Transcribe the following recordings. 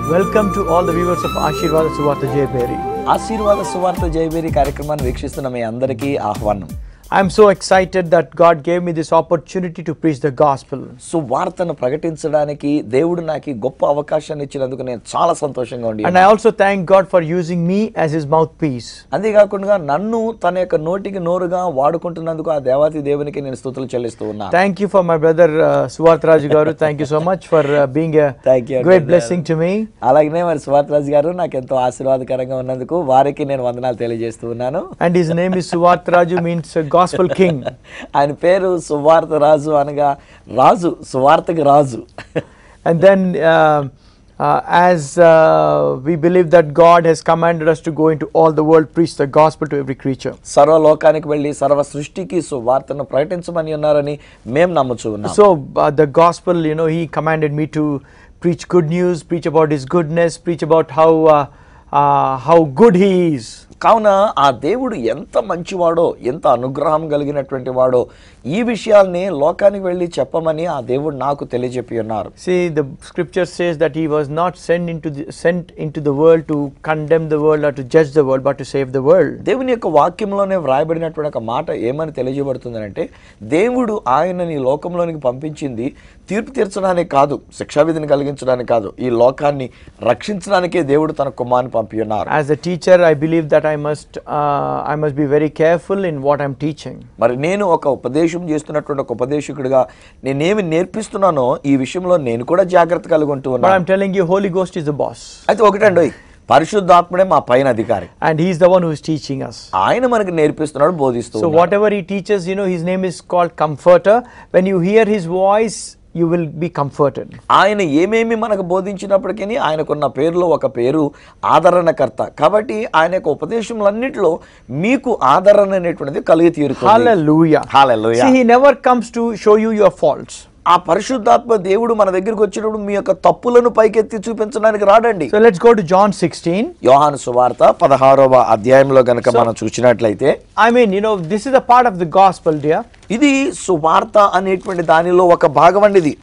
Welcome to all the viewers of Ashirvada Suvarta Jayaberi. ఆశీర్వాద సువార్త జయబేరి కార్యక్రమాన్ని వీక్షిస్తున్న మీ అందరికీ ఆహ్వానం I'm so excited that God gave me this opportunity to preach the gospel. సువార్తను ప్రకటించడానికి దేవుడు నాకు ఈ గొప్ప అవకాశాన్ని ఇచ్చినందుకు నేను చాలా సంతోషంగా ఉండి And I also thank God for using me as his mouthpiece. అంతేకాకుండా నన్ను తన యొక్క నోటికి నోరుగా వాడుకుంటున్నందుకు ఆ దేవాతి దేవునికి నేను స్థుతులు చెల్లిస్తూ ఉన్నా Thank you for my brother uh, Suvarta Raju Garu. Thank you so much for uh, being a Thank you, great brother. blessing to me. అలాగనే మరి సువార్తరాజు గారు నాకు ఎంతో ఆశీర్వాదకరంగా ఉన్నందుకు వారికి నేను వందనాలు తెలియజేస్తూ ఉన్నాను And his name is Suvarta Raju means uh, gospel king. ఆయన పేరు సువార్త రాజు అనగా రాజు సువార్తకి రాజు And then uh, uh, as uh, we believe that God has commanded us to go into all the world, preach the gospel to every creature. సర్వలోకానికి వెళ్ళి సర్వ సృష్టికి సువార్తను ప్రకటించమని ఉన్నారని మేము నమ్ముచూ ఉన్నాం So uh, the gospel, you know, he commanded me to preach good news, preach about his goodness, preach about how uh, uh, how good he is. కావున ఆ దేవుడు ఎంత మంచివాడో ఎంత అనుగ్రహం కలిగినటువంటి వాడో ఈ విషయాల్ని లోకానికి వెళ్ళి చెప్పమని ఆ దేవుడు నాకు తెలియజెప్పి ఉన్నారు See, the scripture says that he was not sent into the sent into the world to condemn the world or to judge the world, but to save the world. దేవుని యొక్క వాక్యంలోనే వ్రాయబడినటువంటి ఒక మాట ఏమని తెలియజేయబడుతుంది అంటే దేవుడు ఆయనని ఈ లోకంలోనికి పంపించింది తీర్పు తీర్చడానికి కాదు శిక్షావిధిని కలిగించడానికి కాదు ఈ లోకాన్ని రక్షించడానికే దేవుడు తన కుమారుని పంపి ఉన్నారు As a teacher, I believe that I must uh, I must be very careful in what I'm teaching. మరి నేను ఒక ఉపదేశం చేస్తున్నటువంటి ఒక ఉపదేశకుడిగా నేనేమి నేర్పిస్తున్నానో ఈ విషయంలో నేను కూడా జాగ్రత్త కలిగి ఉంటూ But ఉన్నాను I'm telling you, Holy Ghost is the boss, అయితే ఒకటండి పరిశుద్ధాత్ముడే మా పైన అధికారి and He's the one who is teaching us. ఆయన మనకి నేర్పిస్తున్నాడు బోధిస్తూ So ఉన్నాడు. whatever he teaches, you know, his name is called Comforter. When you hear his voice, you will be comforted. ఆయన ఏమేమి మనకు బోధించినప్పటికీ ఆయనకున్న పేరులో ఒక పేరు ఆదరణకర్త కాబట్టి ఆయన యొక్క ఉపదేశములన్నింటిలో మీకు ఆదరణ అనేటువంటిది కలిగి తీరుతుంది Hallelujah. Hallelujah. See, he never comes to show you your faults. ఆ పరిశుద్ధాత్మ దేవుడు మన దగ్గరికి వచ్చినప్పుడు మీ యొక్క తప్పులను పైకెత్తి చూపించడానికి రాడండి So let's go to John 16. యోహాను సువార్త పదహారవ అధ్యాయంలో గనక మనం చూసినట్లయితే I mean, you know, this is a part of the gospel, dear. ఇది సువార్త అనేటువంటి దానిలో ఒక భాగం అండి ఇది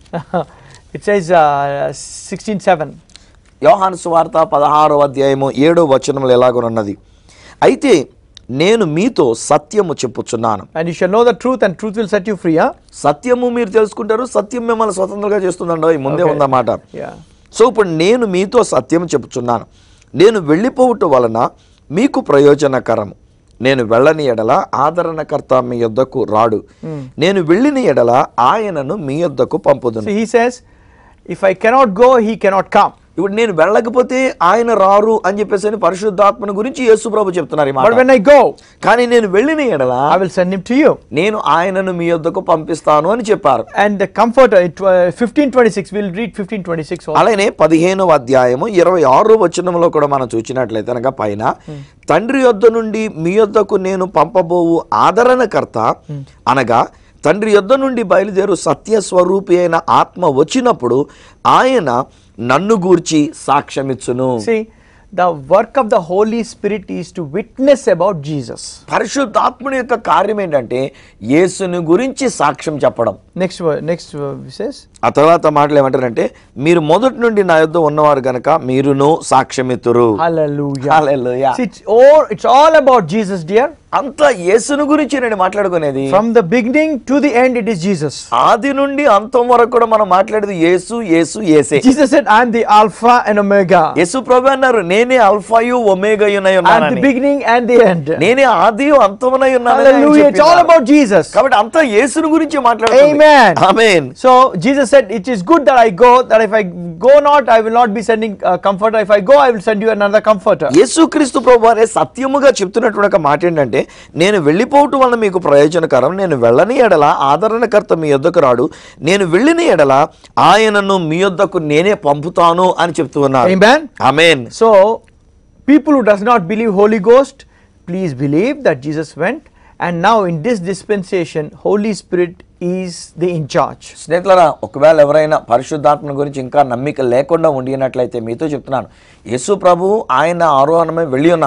it says uh, 16 7. యోహాను సువార్త పదహారవ అధ్యాయము ఏడో వచనములు ఎలాగోనున్నది అయితే నేను మీతో సత్యము చెప్పుచున్నాను And you shall know the truth, and truth will set you free, huh? సత్యము మీరు తెలుసుకుంటారు సత్యం మిమ్మల్ని స్వతంత్రంగా చేస్తుందండో ఈ ముందే Okay. ఉందన్నమాట Yeah. సో ఇప్పుడు నేను మీతో సత్యం చెప్పుచున్నాను నేను వెళ్ళిపోవటం వలన మీకు ప్రయోజనకరము నేను వెళ్ళని ఎడల ఆదరణకర్త మీ యొద్దకు రాడు నేను వెళ్ళిన ఎడల ఆయనను మీ యొద్దకు పంపుదును See, he says, if I cannot go, he cannot come. ఇప్పుడు నేను వెళ్ళకపోతే ఆయన రారు అని చెప్పేసి అని పరిశుద్ధాత్మను గురించి యేసు ప్రభు చెప్తున్నారు ఈ But మాట when I go, కానీ నేను వెళ్ళిన ఎడల I will send him to you. నేను ఆయనను మీ యొద్దకు పంపిస్తాను అని చెప్పారు And the comforter, it, uh, 1526, we'll read 1526 also. అలానే పదిహేనవ అధ్యాయము ఇరవై ఆరో వచనంలో కూడా మనం చూసినట్లయితే అనగా పైన తండ్రి యొద్ద నుండి మీ యొద్దకు నేను పంపబోవు ఆదరణకర్త అనగా తండ్రి యొద్ద నుండి బయలుదేరు సత్య స్వరూపి అయిన ఆత్మ వచ్చినప్పుడు ఆయన నన్ను గూర్చి సాక్ష్యమిచ్చును See, the work of the Holy Spirit is to witness about Jesus. పరిశుద్ధాత్ముని యొక్క కార్యం ఏంటంటే యేసుని గురించి సాక్ష్యం చెప్పడం Next, ver- next uh, says, ఆ తర్వాత మాటలు ఏమంటారంటే మీరు మొదటి నుండి నా యొద్ద ఉన్నవారు గనక మీరును సాక్ష్యమిత్తురు Hallelujah. Hallelujah. See, it's all, it's all about Jesus, dear. అంతా యేసును గురించి నేను మాట్లాడుకునేది From the beginning to the end, it is Jesus. ఆది నుండి అంతం వరకు కూడా మనం మాట్లాడేది యేసు యేసు యేసే Jesus said, I am the Alpha and Omega. యేసు ప్రభు అన్నారు నేనే అల్ఫాయు ఒమేగయునై I am the ఉన్నానని beginning and the end. నేనే ఆది అంతమునై ఉన్నానని ఆయన Hallelujah. It's all చెప్పినారు. about Jesus. కాబట్టి అంతా యేసును గురించి మాట్లాడుతుంది Amen. Amen So Jesus said, It is good that I go, that if I go not, I will not be sending uh, comforter. If I go, I will send you another comforter. యేసుక్రీస్తు ప్రభు అనే సత్యముగా చెప్తున్నటువంటి ఒక మాట ఏంటంటే నేను వెళ్ళిపోవటం వలన మీకు ప్రయోజనకరం నేను వెళ్ళని ఎడల ఆదరణకర్త మీ యొద్దకు రాడు నేను వెళ్ళిన ఎడల ఆయనను మీ యొద్దకు నేనే పంపుతాను అని చెప్తూ ఉన్నారు Amen. Amen So, people who does not believe Holy Ghost, please believe that Jesus went. And now in this dispensation, Holy Spirit is the in charge. స్నేహితులరా ఒకవేళ ఎవరైనా పరిశుద్ధాత్మ గురించి ఇంకా నమ్మిక లేకుండా ఉండినట్లయితే మీతో చెప్తున్నాను యేసు ప్రభు ఆయన ఆరోహణమై వెళ్ళి ఉన్నారు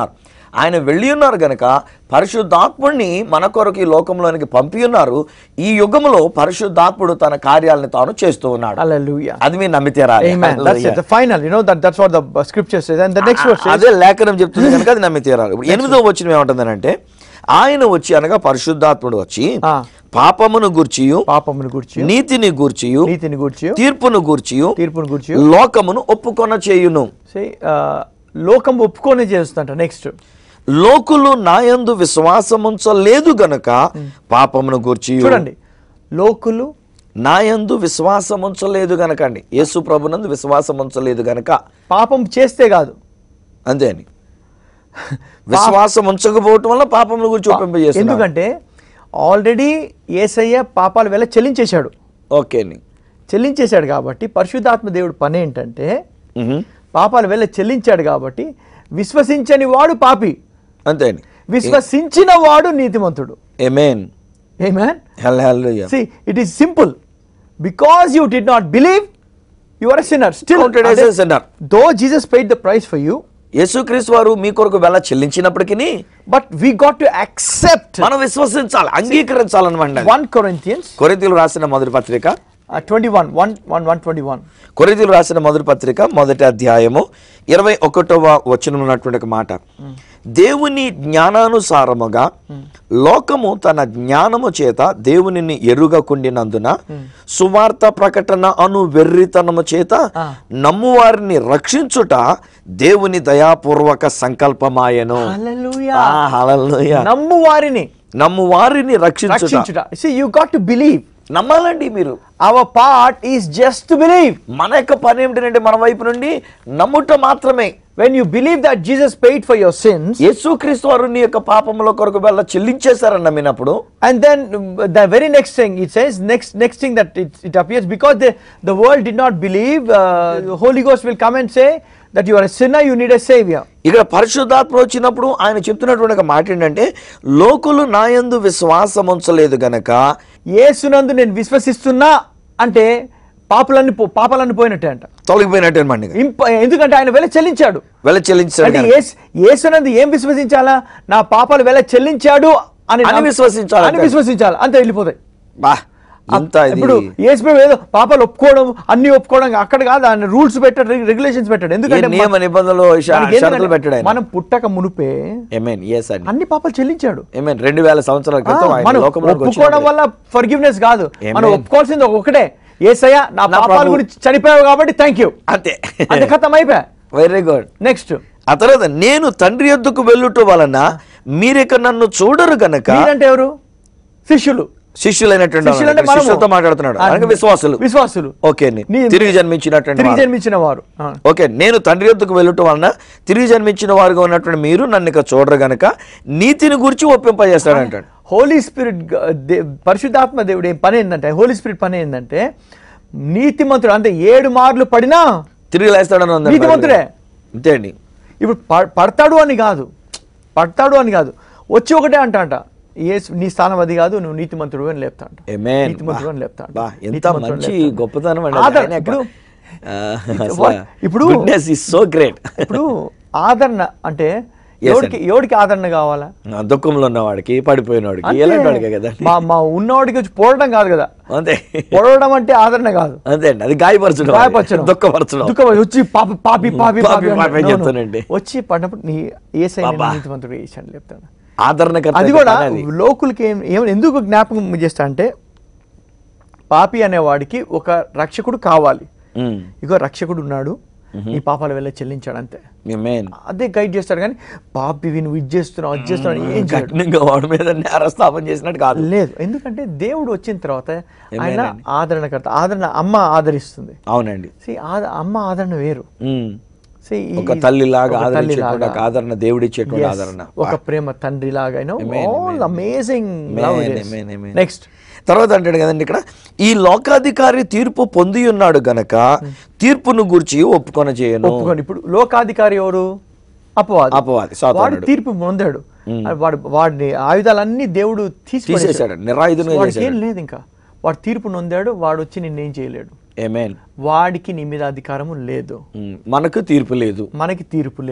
ఆయన వెళ్ళి ఉన్నారు గనక పరిశుద్ధాత్ముడిని మన కొరకు ఈ లోకంలోనికి పంపి ఉన్నారు ఈ యుగంలో పరిశుద్ధాత్ముడు తన కార్యాలను తాను చేస్తూ ఉన్నాడు Hallelujah. అది మీరు నమ్మితేరా Amen. That's it. The final, you know, that, that's what the uh, scripture says. And the next verse says, అదే లేఖనం చెప్తుంది కనుక అది నమ్మి తీరాలి ఇప్పుడు ఎనిమిదో వచ్చిన ఏమంటుందనంటే ఆయన వచ్చి అనగా పరిశుద్ధాత్ముడు వచ్చి ఆ. పాపమును గూర్చియు పాపమును గూర్చి నీతిని గూర్చియు నీతిని గూర్చి తీర్పును గూర్చియు తీర్పును గూర్చి లోకమును ఒప్పుకొన చేయును say, uh, లోకం ఒప్పుకొని చేస్తుంట నెక్స్ట్ లోకులు నాయందు విశ్వాసముంచలేదు గనుక పాపమును గూర్చియు చూడండి లోకులు నాయందు విశ్వాసముంచలేదు గనక అండి యేసు ప్రభునందు విశ్వాసముంచలేదు గనక పాపం చేస్తే కాదు అంతే అని విశ్వాసం ఉంచకపోవటం వల్ల పాపముల గురించి ఒప్పింపజేస్తున్నారు ఎందుకంటే ఆల్రెడీ ఏసయ్య పాపాల వేళ చెల్లించేశాడు ఓకే అండి చెల్లించేశాడు కాబట్టి పరిశుద్ధాత్మ దేవుడు పని ఏంటంటే మ్హూ. పాపాల వేళ చెల్లించాడు కాబట్టి విశ్వసించని వాడు పాపి అంతే అండి విశ్వసించిన వాడు నీతిమంతుడు amen Amen. Hallelujah See, it is simple. Because you did not believe, you are a sinner. Still, Counted as a sinner. though Jesus paid the price for you, యేసుక్రీస్తు వారు మీ కొరకు వెల చెల్లించినప్పటికీ but we got to accept మనం విశ్వసించాలి అంగీకరించాలన్నమాట 1 Corinthians కొరింతీలు రాసిన మొదటి పత్రిక uh, 21, 1, 1, 121. కొరింతీలు రాసిన మొదటి పత్రిక మొదటి అధ్యాయము ఇరవై ఒకటవ వచనం ఉన్నటువంటి ఒక మాట దేవుని జ్ఞానానుసారముగా లోకము తన జ్ఞానము చేత దేవునిని ఎరుగకుండినందున సువార్త ప్రకటన అను వెర్రితనము చేత ఆ. నమ్మువారిని రక్షించుట దేవుని దయాపూర్వక సంకల్పమాయను Hallelujah. ఆ, హల్లెలూయా. నమ్ము వారిని నమ్ము వారిని రక్షించుట రక్షించుట see you got to believe నమ్మాలండి మీరు our part is just to believe మన యొక్క పని ఏమిటంటే మన వైపు నుండి నమ్ముట మాత్రమే when you believe that jesus paid for your sins యేసుక్రీస్తు వారు నీ యొక్క పాపముల కొరకు వెళ్ళ చెల్లించేశారని నమ్మినప్పుడు and then uh, the very next thing it says next next thing that it, it appears because the the world did not believe uh, the holy ghost will come and say that you are a sinner you need a savior ఇక్కడ పరిశుద్ధాత్మ వచ్చినప్పుడు ఆయన చెప్తున్నటువంటి ఒక మాట ఏంటంటే లోకులు నాయందు విశ్వాసం ఉంచలేదు గనక యేసునందు నేను విశ్వసిస్తున్నా అంటే పాపలన్నీ పో- పాపాలన్నీ పోయినట్టే అంట తొలగిపోయినట్టు అనమాట ఇంప ఎందుకంటే ఆయన వెల చెల్లించాడు వెళ్ళ చెల్లించాడు అంటే గనక. యేసు- యేసునందు ఏం విశ్వసించాలా నా పాపాలు వెల చెల్లించాడు అని అని నమ్మ- విశ్వసించాలి అని అంతే. విశ్వసించాలి అంతే వెళ్ళిపోతాయి బా ఇంత ఇప్పుడు ఇది యేసు ప్రభు ఏదో పాపాలు ఒప్పుకోవడం అన్ని ఒప్పుకోవడం అక్కడ కాదు ఆయన రూల్స్ పెట్టాడు రెగ్యులేషన్స్ పెట్టాడు ఎందుకంటే ఏ నియమ నిబంధనలు ష- మనకి ఎందుకంటే షరతులు పెట్టాడు ఆయన మనం పుట్టక మునుపే ఏమేన్ ఎస్ అండి అన్ని పాపాలు చెల్లించాడు ఏమేన్ రెండు వేల సంవత్సరాల ఆ, క్రితం ఆయన మనం లోకంలోకి ఒప్పుకోవడం వచ్చినప్పుడు. వల్ల ఫర్గివ్నెస్ కాదు మనం Amen. ఒప్పుకోవాల్సింది ఒకటే ఏసయ్య నా నా పాపాల ప్రభు. గురించి చనిపోయావు కాబట్టి థ్యాంక్ యూ అంతే అంతే ఖతం అయిపోయా వెరీ గుడ్ నెక్స్ట్ ఆ తర్వాత నేను తండ్రి యొద్దకు వెళ్ళుట వలన మీరిక నన్ను చూడరు గనక మీరంటే ఎవరు శిష్యులు శిష్యులైనటువంటి వాళ్ళు. శిష్యులంటే ఇక్కడ మనము. శిష్యులతో మాట్లాడుతున్నాడు ఆ, అనగా విశ్వాసులు విశ్వాసులు ఓకే అండి నీ- తిరిగి జన్మించినటువంటి తిరిగి వారు. జన్మించిన వారు ఆ. ఓకే నేను తండ్రి యొద్దకు వెళ్ళటం వలన తిరిగి జన్మించిన వారుగా ఉన్నటువంటి మీరు నన్ను ఇక చూడరు గనక నీతిని గురించి ఒప్పింపజేస్తాడు అంటాడు హోలీ స్పిరిట్ గ- దే- పరిశుద్ధాత్మ దేవుడు ఏం పని ఏంటంటే హోలీ స్పిరిట్ పని ఏంటంటే నీతిమంతుడు అంటే ఏడు మార్లు పడినా తిరిగి లేస్తాడని ఉంది నీతిమంతుడే. అంతే అండి ఇప్పుడు ప- పడతాడు అని కాదు పడతాడు అని కాదు వచ్చి ఒకటే అంట అంట ఏ నీ స్థానం అది కాదు నువ్వు నీతిమంతుడు అని లేపుతా అంట Amen. నీతిమంతుడు అని లేపుతా అంట. బా, ఎంత నీతిమంతుడు అని మంచి లేపుతా అంట. గొప్పతనం అండి ఆదరణ. ఆయన యొక్క- ఇప్పుడు ఆ, It's అసలు what- ఇప్పుడు goodness is so great. ఇప్పుడు ఆదరణ అంటే Yes, ఎవరికి ఎవరికి ఆదరణ కావాలా ఆ, దుఃఖంలో ఉన్నవాడికి పడిపోయిన వాడికి అంతే. ఎలాంటి వాడికే కదా మా మా ఉన్నవాడికి వచ్చి పోవడం కాదు కదా అంతే పొడవడం అంటే ఆదరణ కాదు అంతే అండి అది గాయపరచడం గాయపరచడం దుఃఖపరచడం దుఃఖం వచ్చి పాపి పాపి పాపి పాపి, పాపి పాపి అంటే అని no, no. చెప్తానండి. వచ్చి పడినప్పుడు నీ ఏసై బాబా. నీతిమంతుడు ఏసాను చెప్తాను ఆదరణకర్త అది యొక్క కూడా పని అది. లోకులకి ఏం ఏం ఎందుకు జ్ఞాపకం చేస్తా అంటే పాపి అనేవాడికి ఒక రక్షకుడు కావాలి ఉమ్. ఇగో రక్షకుడు ఉన్నాడు నీ పాపాల వెళ్ళ చెల్లించాడు అంతే Amen. అదే గైడ్ చేస్తాడు కానీ పాపి నువ్వు ఇది చేస్తున్నావు అది చేస్తున్నావు అని ఏం చేయడు కఠినంగా వాడి మీద నేరస్థాపన చేసినట్టు కాదు లేదు ఎందుకంటే దేవుడు వచ్చిన తర్వాత ఆయన అండి. ఆదరణకర్త ఆదరణ అమ్మ ఆదరిస్తుంది అవునండి See, ఆద- అమ్మ ఆదరణ వేరు ఉమ్. See, ఈ- ఒక తల్లిలాగా ఒక ఆదరించేటువంటి తల్లిలాగా. ఒక ఆదరణ దేవుడిచ్చేటువంటి Yes, ఆదరణ ఒక ప్రేమ తండ్రి లాగా Amen, all amen. Amazing Amen, amen, amen. Next తర్వాత అంటాడు కదండి ఇక్కడ ఈ లోకాధికారి తీర్పు పొంది ఉన్నాడు గనక తీర్పును గూర్చి ఒప్పుకొన చేయను ఒప్పుకోండి ఇప్పుడు లోకాధికారి ఎవరు అపవాది అపవాది, వాడు సాతానుడు. తీర్పు పొందాడు వాడు వాడిని ఆయుధాలన్నీ దేవుడు తీసి తీసేశాడు నిరాయుధంగా వాడికి ఏం చేశాడు లేదు ఇంకా వాడు తీర్పు నొందాడు వాడు వచ్చి నిన్నేం చేయలేడు ఏమేన్ వాడికి నీ మీద అధికారము లేదు మనకు తీర్పు లేదు మనకి తీర్పు లేదు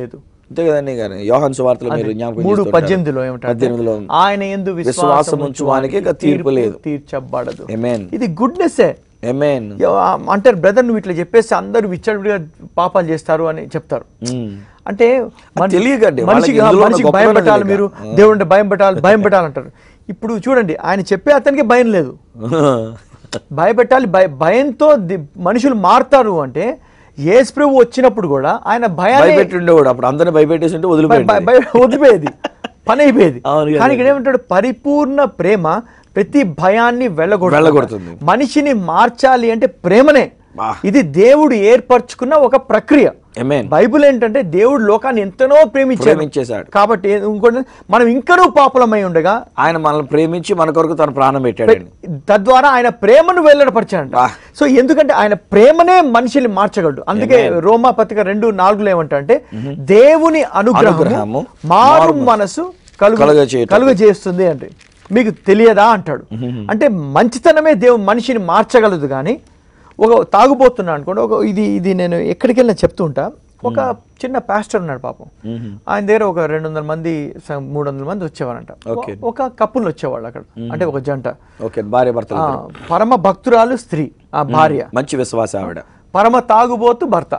అంతే కదండి గారు యోహాన్ సువార్తలో మీరు జ్ఞాపకం మూడు చేస్తుంటారు. పద్దెనిమిదిలో ఏమంటారు పద్దెనిమిదిలో ఆయన ఎందు విశ్వాసం విశ్వాసం ఉంచువానికి ఇక తీర్పు లేదు. తీర్చబడదు ఎమెన్ ఇది గుడ్నెస్సే ఎమెన్ అంటారు బ్రదర్ నువ్వు ఇట్లా చెప్పేసి అందరూ విచ్చడిగా పాపాలు చేస్తారు అని చెప్తారు అంటే మన- తెలియకండి, మనిషికి వాళ్ళకి ఇందులో మనిషికి ఉన్న భయం గొప్పతనం పెట్టాలి తెలియక. మీరు దేవుడు అంటే భయం పెట్టాలి భయం పెట్టాలంటారు ఇప్పుడు చూడండి ఆయన చెప్పే అతనికి భయం లేదు భయపెట్టాలి భయ భయంతో ది- మనుషులు మారుతారు అంటే యేసు ప్రభు వచ్చినప్పుడు కూడా ఆయన భయాన్ని భయపెట్టి ఉండేవాడు అప్పుడు అందరిని భయపెట్టేసి ఉంటే భయ- వదిలిపోయింది భయ- భయ- వదిలిపోయేది పని అయిపోయేది అవును కదా. కానీ ఇక్కడ ఏమంటాడు పరిపూర్ణ ప్రేమ ప్రతి భయాన్ని వెళ్ళగొడుతుంది వెళ్ళగొడుతుంది. మనిషిని మార్చాలి అంటే ప్రేమనే బా. ఇది దేవుడు ఏర్పరచుకున్న ఒక ప్రక్రియ ఎమెన్ బైబిల్ ఏంటంటే దేవుడు లోకాన్ని ఎంతనో ప్రేమించాడు ప్రేమించేశాడు కాబట్టి ఇంకోటి మనం ఇంకనూ పాపులమై ఉండగా ఆయన మనల్ని ప్రేమించి మన కొరకు తన ప్రాణం పెట్టాడండి తద్వారా ఆయన ప్రేమను వెల్లడపరిచాడంట వా. సో ఎందుకంటే ఆయన ప్రేమనే మనిషిని మార్చగలడు అందుకే రోమా పత్రిక రెండు నాలుగులో ఏమంటా అంటే దేవుని అనుగ్రహము అనుగ్రహము మారు మనసు కలుగు కలుగజేయుట. కలుగ చేస్తుంది అంటే మీకు తెలియదా అంటాడు అంటే మంచితనమే దేవు మనిషిని మార్చగలదు కానీ ఒక తాగుబోతున్నా అనుకోండి ఒక ఇది ఇది నేను ఎక్కడికి వెళ్ళినా చెప్తూ ఉంటా ఒక చిన్న పాస్టర్ ఉన్నాడు పాపం ఆయన దగ్గర ఒక రెండు వందల మంది స- మూడు వందల మంది వచ్చేవారంట Okay. ఒక కప్పులు వచ్చేవాళ్ళు అక్కడ అంటే ఒక జంట ఓకే భార్య భర్తలు ఆ, పరమ భక్తురాలు స్త్రీ ఆ భార్య మంచి విశ్వాస ఆవిడ పరమ తాగుబోతు భర్త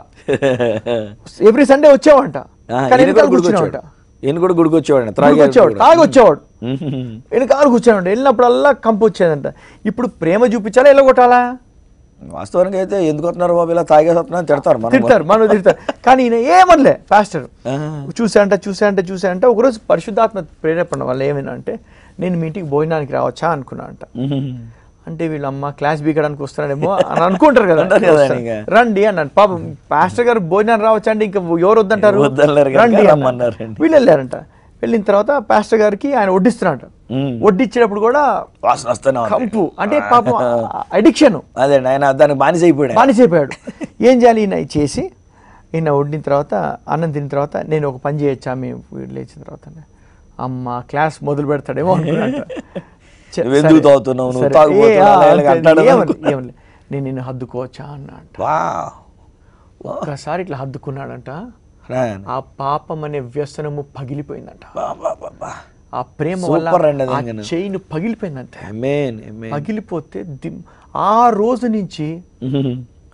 ఎవ్రీ సండే వచ్చేవాడంట ఆ, కానీ ఈయన కూడా వెనకాల గుడికి కూర్చునేవాడంట వచ్చేవాడు. ఈయన కూడా గుడికి వచ్చేవాడు గుడికి త్రాగి వచ్చేవాడు తాగి వచ్చేవాడు మ్మ్. వెనకాల కూర్చోవాడు వెళ్ళినప్పుడల్లా కంపు వచ్చేదంట ఇప్పుడు ప్రేమ చూపించాలా ఎలా కొట్టాలా వాస్తవానికి అయితే ఎందుకు వస్తున్నారు బాబు ఇలా తాగేసి వస్తున్నారు అని తిడతారు మనం తిడతారు మనం తిడతారు కానీ ఈయన ఏమనలే పాస్టర్ ఆ. చూసాంట చూసాంట చూసాంట ఒకరోజు పరిశుద్ధాత్మ ప్రేరేపణ వల్ల ఏమైనా అంటే నేను మీ ఇంటికి భోజనానికి రావచ్చా అనుకున్నా అంట మ్మ్. అంటే వీళ్ళమ్మ క్లాస్ బీకడానికి వస్తున్నాడేమో అని అనుకుంటారు కదా అంటారు కదా ఇక. రండి అన్నాడు పాపం పాస్టర్ గారు భోజనం రావచ్చా అంటే ఇంకా ఎవరు వద్దంటారు వద్దన్నారు కనుక రండి రమ్మన్నారండి. అన్నారు. వీళ్ళు వెళ్ళారంట వెళ్ళిన తర్వాత పాస్టర్ గారికి ఆయన వడ్డిస్తున్నాడు మ్మ్. వడ్డిచ్చేటప్పుడు కూడా వాసన వస్తూనే ఉంది. కంపు అంటే పాపం అడిక్షన్ అదే ఆయన దానికి బానిస అయిపోయాడు ఆయన. బానిసైపోయాడు ఏం చేయాలి ఈయన ఇది చేసి ఈయన వడ్డిన తర్వాత అన్నం తిన్న తర్వాత నేను ఒక పని చేయొచ్చా మేము వీడు లేచిన తర్వాత అమ్మ క్లాస్ మొదలు పెడతాడేమో అనుకున్నాడు చె- నువ్వు ఎందుకు సరే, తాగుతున్నావు? నువ్వు సరే. తాగుబోతు ఏ, ఆ, అలా ఇలాగ అంతే, అంటాడు ఏమని- అనుకో. ఏమని. నేను నిన్ను హద్దుకోవచ్చా అన్నాడు వావ్. ఒక్కసారి ఇట్లా హద్దుకున్నాడంట రాయన్. ఆ పాపం అనే వ్యసనము పగిలిపోయిందంట బా, బా, బా, బా. ఆ ప్రేమ సూపర్ వల్ల అండి అది ఆ ఇంకను. చైన్ పగిలిపోయిందంట Amen, amen. పగిలిపోతే దిమ్- ఆ రోజు నుంచి మ్మ్.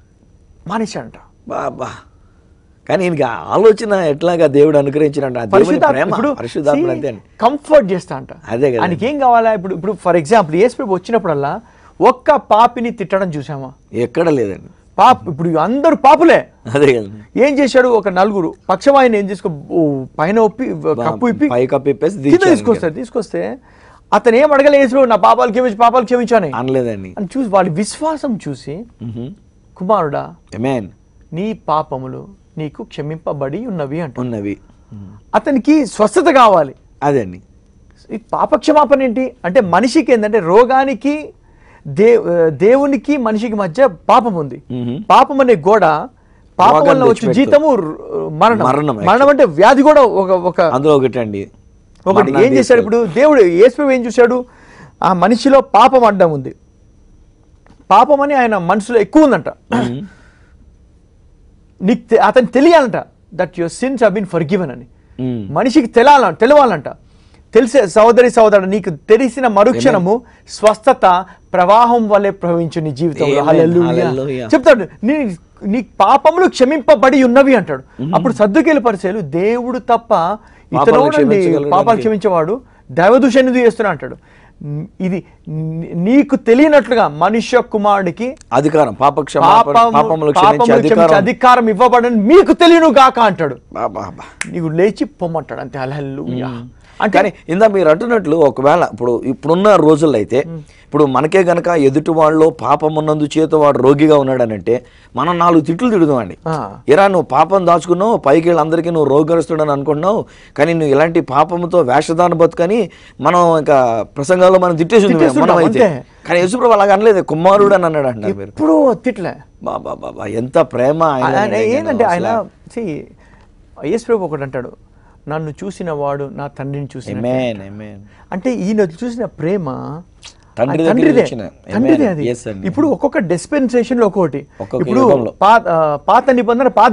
మానేశాడంట బా, బా. కానీ ఈయనకి ఆ ఆలోచన ఎట్లాగా దేవుడు అనుగ్రహించినట్టు ఆ దేవుని పరిశుద్ధాత్మ ప్రేమ ఇప్పుడు పరిశుద్ధాత్మ అంతే అండి కంఫర్ట్ చేస్తా అంట అదే కదా. ఆయనకి ఏం కావాలా ఇప్పుడు ఇప్పుడు ఫర్ ఎగ్జాంపుల్ ఏసు ప్రభు వచ్చినప్పుడల్లా ఒక్క పాపిని తిట్టడం చూసామా ఎక్కడ లేదండి పాప ఇప్పుడు అందరూ పాపులే అదే కదండి ఏం చేశాడు ఒక నలుగురు పక్షవాయిని ఏం చేసుకో ఓ, పైన ఒప్పి కప్పు ఇప్పి పై కప్పు ఇప్పేసి కింద దించాను తీసుకొస్తారు తీసుకొస్తే అతను ఏం అడగలే యేసు ప్రభు, నా పాపాలు క్షమించు పాపాలు క్షమించు అని అనలేదండి అని చూసి వాడి విశ్వాసం చూసి కుమారుడా ఎమేన్ నీ పాపములు నీకు క్షమింపబడి ఉన్నవి అంట ఉన్నవి అతనికి స్వస్థత కావాలి అదే అండి ఈ పాపక్షమాపణ ఏంటి అంటే మనిషికి ఏంటంటే రోగానికి దే దేవునికి మనిషికి మధ్య పాపం ఉంది మ్మ్. పాపం అనే గోడ పాపం రోగాన్ని వల్ల వచ్చే తెచ్చిపెడుతుంది. జీతము ర- మరణం మరణం, మరణం అంటే వ్యాధి కూడా ఒక ఒక అందులో ఒకటి అండి ఒకటి మరణాన్ని ఏం చేశాడు ఇప్పుడు దేవుడు యేసు ఏం చూశాడు ఆ మనిషిలో పాపం అడ్డం ఉంది పాపం అని ఆయన మనసులో ఎక్కువ ఉందంట మ్మ్. నీకు తె- అతను తెలియాలంట that your sins have been forgiven అని మ్మ్. మనిషికి తెలాల తెలవాలంట తెలిసే సహోదరి సహోదరుడు నీకు తెలిసిన మరుక్షణము స్వస్థత ప్రవాహం వల్లే ప్రవహించు నీ జీవితంలో Amen. హల్లెలూయా. Hallelujah. చెప్తాడు నీ నీ పాపములు క్షమింపబడి ఉన్నవి అంటాడు అప్పుడు సర్దుకేలు పరిచయాలు దేవుడు తప్ప ఇతను పాపాలు క్షమించగలడు పాపాలు దానికి. క్షమించేవాడు దైవదూషణ ఎందుకు చేస్తున్నా అంటాడు న్- ఇది ని- నీకు తెలియనట్లుగా మనుష్య కుమారుడికి అధికారం పాప క్షమాపణ పాపము- పాపములు క్షమించే పాపములు క్షమించే అధికారం అధికారం ఇవ్వబడని మీకు తెలియను గాక అంటాడు బా, బా, బా. నీకు లేచి పొమ్మంటాడు అంతే హల్లెలూయా అంటే కానీ ఇందా మీరు అంటున్నట్లు ఒకవేళ ఇప్పుడు ఇప్పుడున్న రోజుల్లో అయితే ఇప్పుడు మనకే గనక ఎదుటి వాళ్ళు పాపం ఉన్నందు చేత వాడు రోగిగా ఉన్నాడనంటే మనం నాలుగు తిట్లు తిడుదామండి ఆ. ఎరా నువ్వు పాపం దాచుకున్నావు పైకి అందరికీ నువ్వు రోగగ్రస్తుడని అనుకుంటున్నావు కానీ నువ్వు ఇలాంటి పాపంతో వేషధాన బతుకని మనం ఇంకా ప్రసంగాల్లో మనం తిట్టేసింది తిట్టేస్తుంటాం, మనం అయితే అంతే. కానీ యేసుప్రభు అలాగ అనలేదు కుమారుడు అని అన్నాడు అంటారు మీరు ఎప్పుడూ తిట్లే బాబా బాబా ఎంత ప్రేమ ఆయన ఆయన ఏంటంటే ఆయన see, యేసు ప్రభు ఒకటి అంటాడు నన్ను చూసిన వాడు నా తండ్రిని చూసిన Amen, amen. అంటే ఈయన చూసిన ప్రేమ తండ్రి ఆ దగ్గర తండ్రిదే వచ్చిన. Amen. తండ్రిదే అది Yes అండి. ఇప్పుడు ఒక్కొక్క డిస్పెన్సేషన్ లో ఒక్కొక్కటి ఒక్కొక్క ఇప్పుడు యుగంలో. పా- ఆ, పాత నిబంధన పాతదే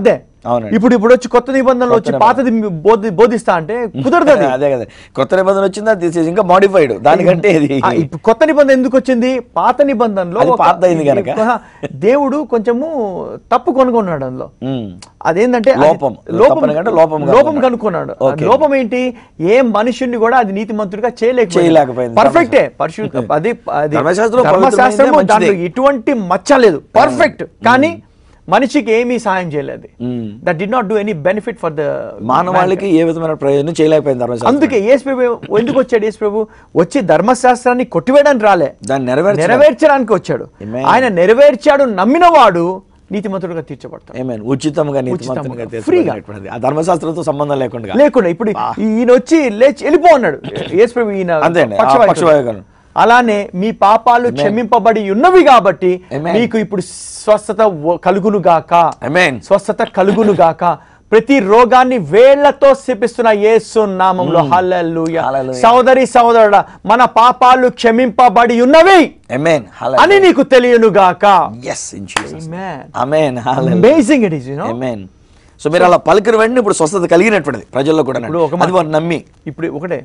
అవునండి. ఇప్పుడు ఇప్పుడు వచ్చి కొత్త నిబంధనలు వచ్చి పాతది బోధి బోధిస్తా అంటే కుదరదు అది. అదే కదా కొత్త నిబంధన వచ్చిందా దిస్ ఇస్ ఇంకా మాడిఫైడ్ దానికంటే ఇది ఆ, ఇప్పుడు కొత్త నిబంధన ఎందుకు వచ్చింది పాత నిబంధనలో అది ఒక- పాతదైంది గనక. ఆ, దేవుడు కొంచెము తప్పు కనుగొన్నాడు అందులో మ్మ్. అదేంటంటే అది లోపం. లోపం తప్పనికంటే లోపం లోపం కనుక్కున్నాడు. కనుక్కున్నాడు ఆ ఓకే. లోపం ఏంటి ఏ మనుషుణ్ణి కూడా అది నీతిమంతుడిగా చేయలేకపోయింది చేయలేకపోయింది. పర్ఫెక్టే పరిశుద్ధ అది అది ధర్మశాస్త్రం ధర్మశాస్త్రము పవిత్రమైనదే, దాంట్లో మంచిదే. ఎటువంటి మచ్చ లేదు పర్ఫెక్ట్ కానీ మనిషికి ఏమీ సహాయం చేయలేదు మ్మ్. That did not do any benefit for the మానవాళికి ఏ విధమైన ప్రయోజనం చేయలేకపోయింది ధర్మశాస్త్రం అందుకే యేసు ప్రభు ఎందుకు వచ్చాడు యేసు ప్రభు వచ్చి ధర్మశాస్త్రాన్ని కొట్టివేయడానికి రాలే దాన్ని నెరవేర్చ నెరవేర్చడానికి వచ్చాడు Amen. ఆయన నెరవేర్చాడు నమ్మినవాడు నీతిమంతుడుగా తీర్చబడతాడు ఏమేన్ ఉచితంగా నీతిమంతునిగా తీర్చబడినటువంటిది. ఆ ధర్మశాస్త్రంతో సంబంధం లేకుండా లేకుండా ఇప్పుడు ఈయన వచ్చి లేచి వెళ్ళిపో అన్నాడు యేసు ప్రభు ఈయన అంతే అండి. ఆ పక్షవాయువు. పక్షవాయువు. అలానే మీ పాపాలు క్షమింపబడి ఉన్నవి కాబట్టి Amen. మీకు ఇప్పుడు స్వస్థత వ- కలుగును గాక Amen. స్వస్థత కలుగును గాక ప్రతి రోగాన్ని వేళ్లతో శపిస్తున్న యేసు నామంలో హల్లెలూయా Hallelujah. సోదరి సోదరుడా మన పాపాలు క్షమింపబడి ఉన్నవి అమేన్ అని నీకు తెలియను గాక yes in Jesus Amen. Amen amazing it is you know amen so మీరు అలా పలికిన వెంటనే ఇప్పుడు స్వస్థత కలిగినటువంటిది ప్రజల్లో కూడా ఇప్పుడు ఒక అది వారు నమ్మి ఇప్పుడు ఒకటే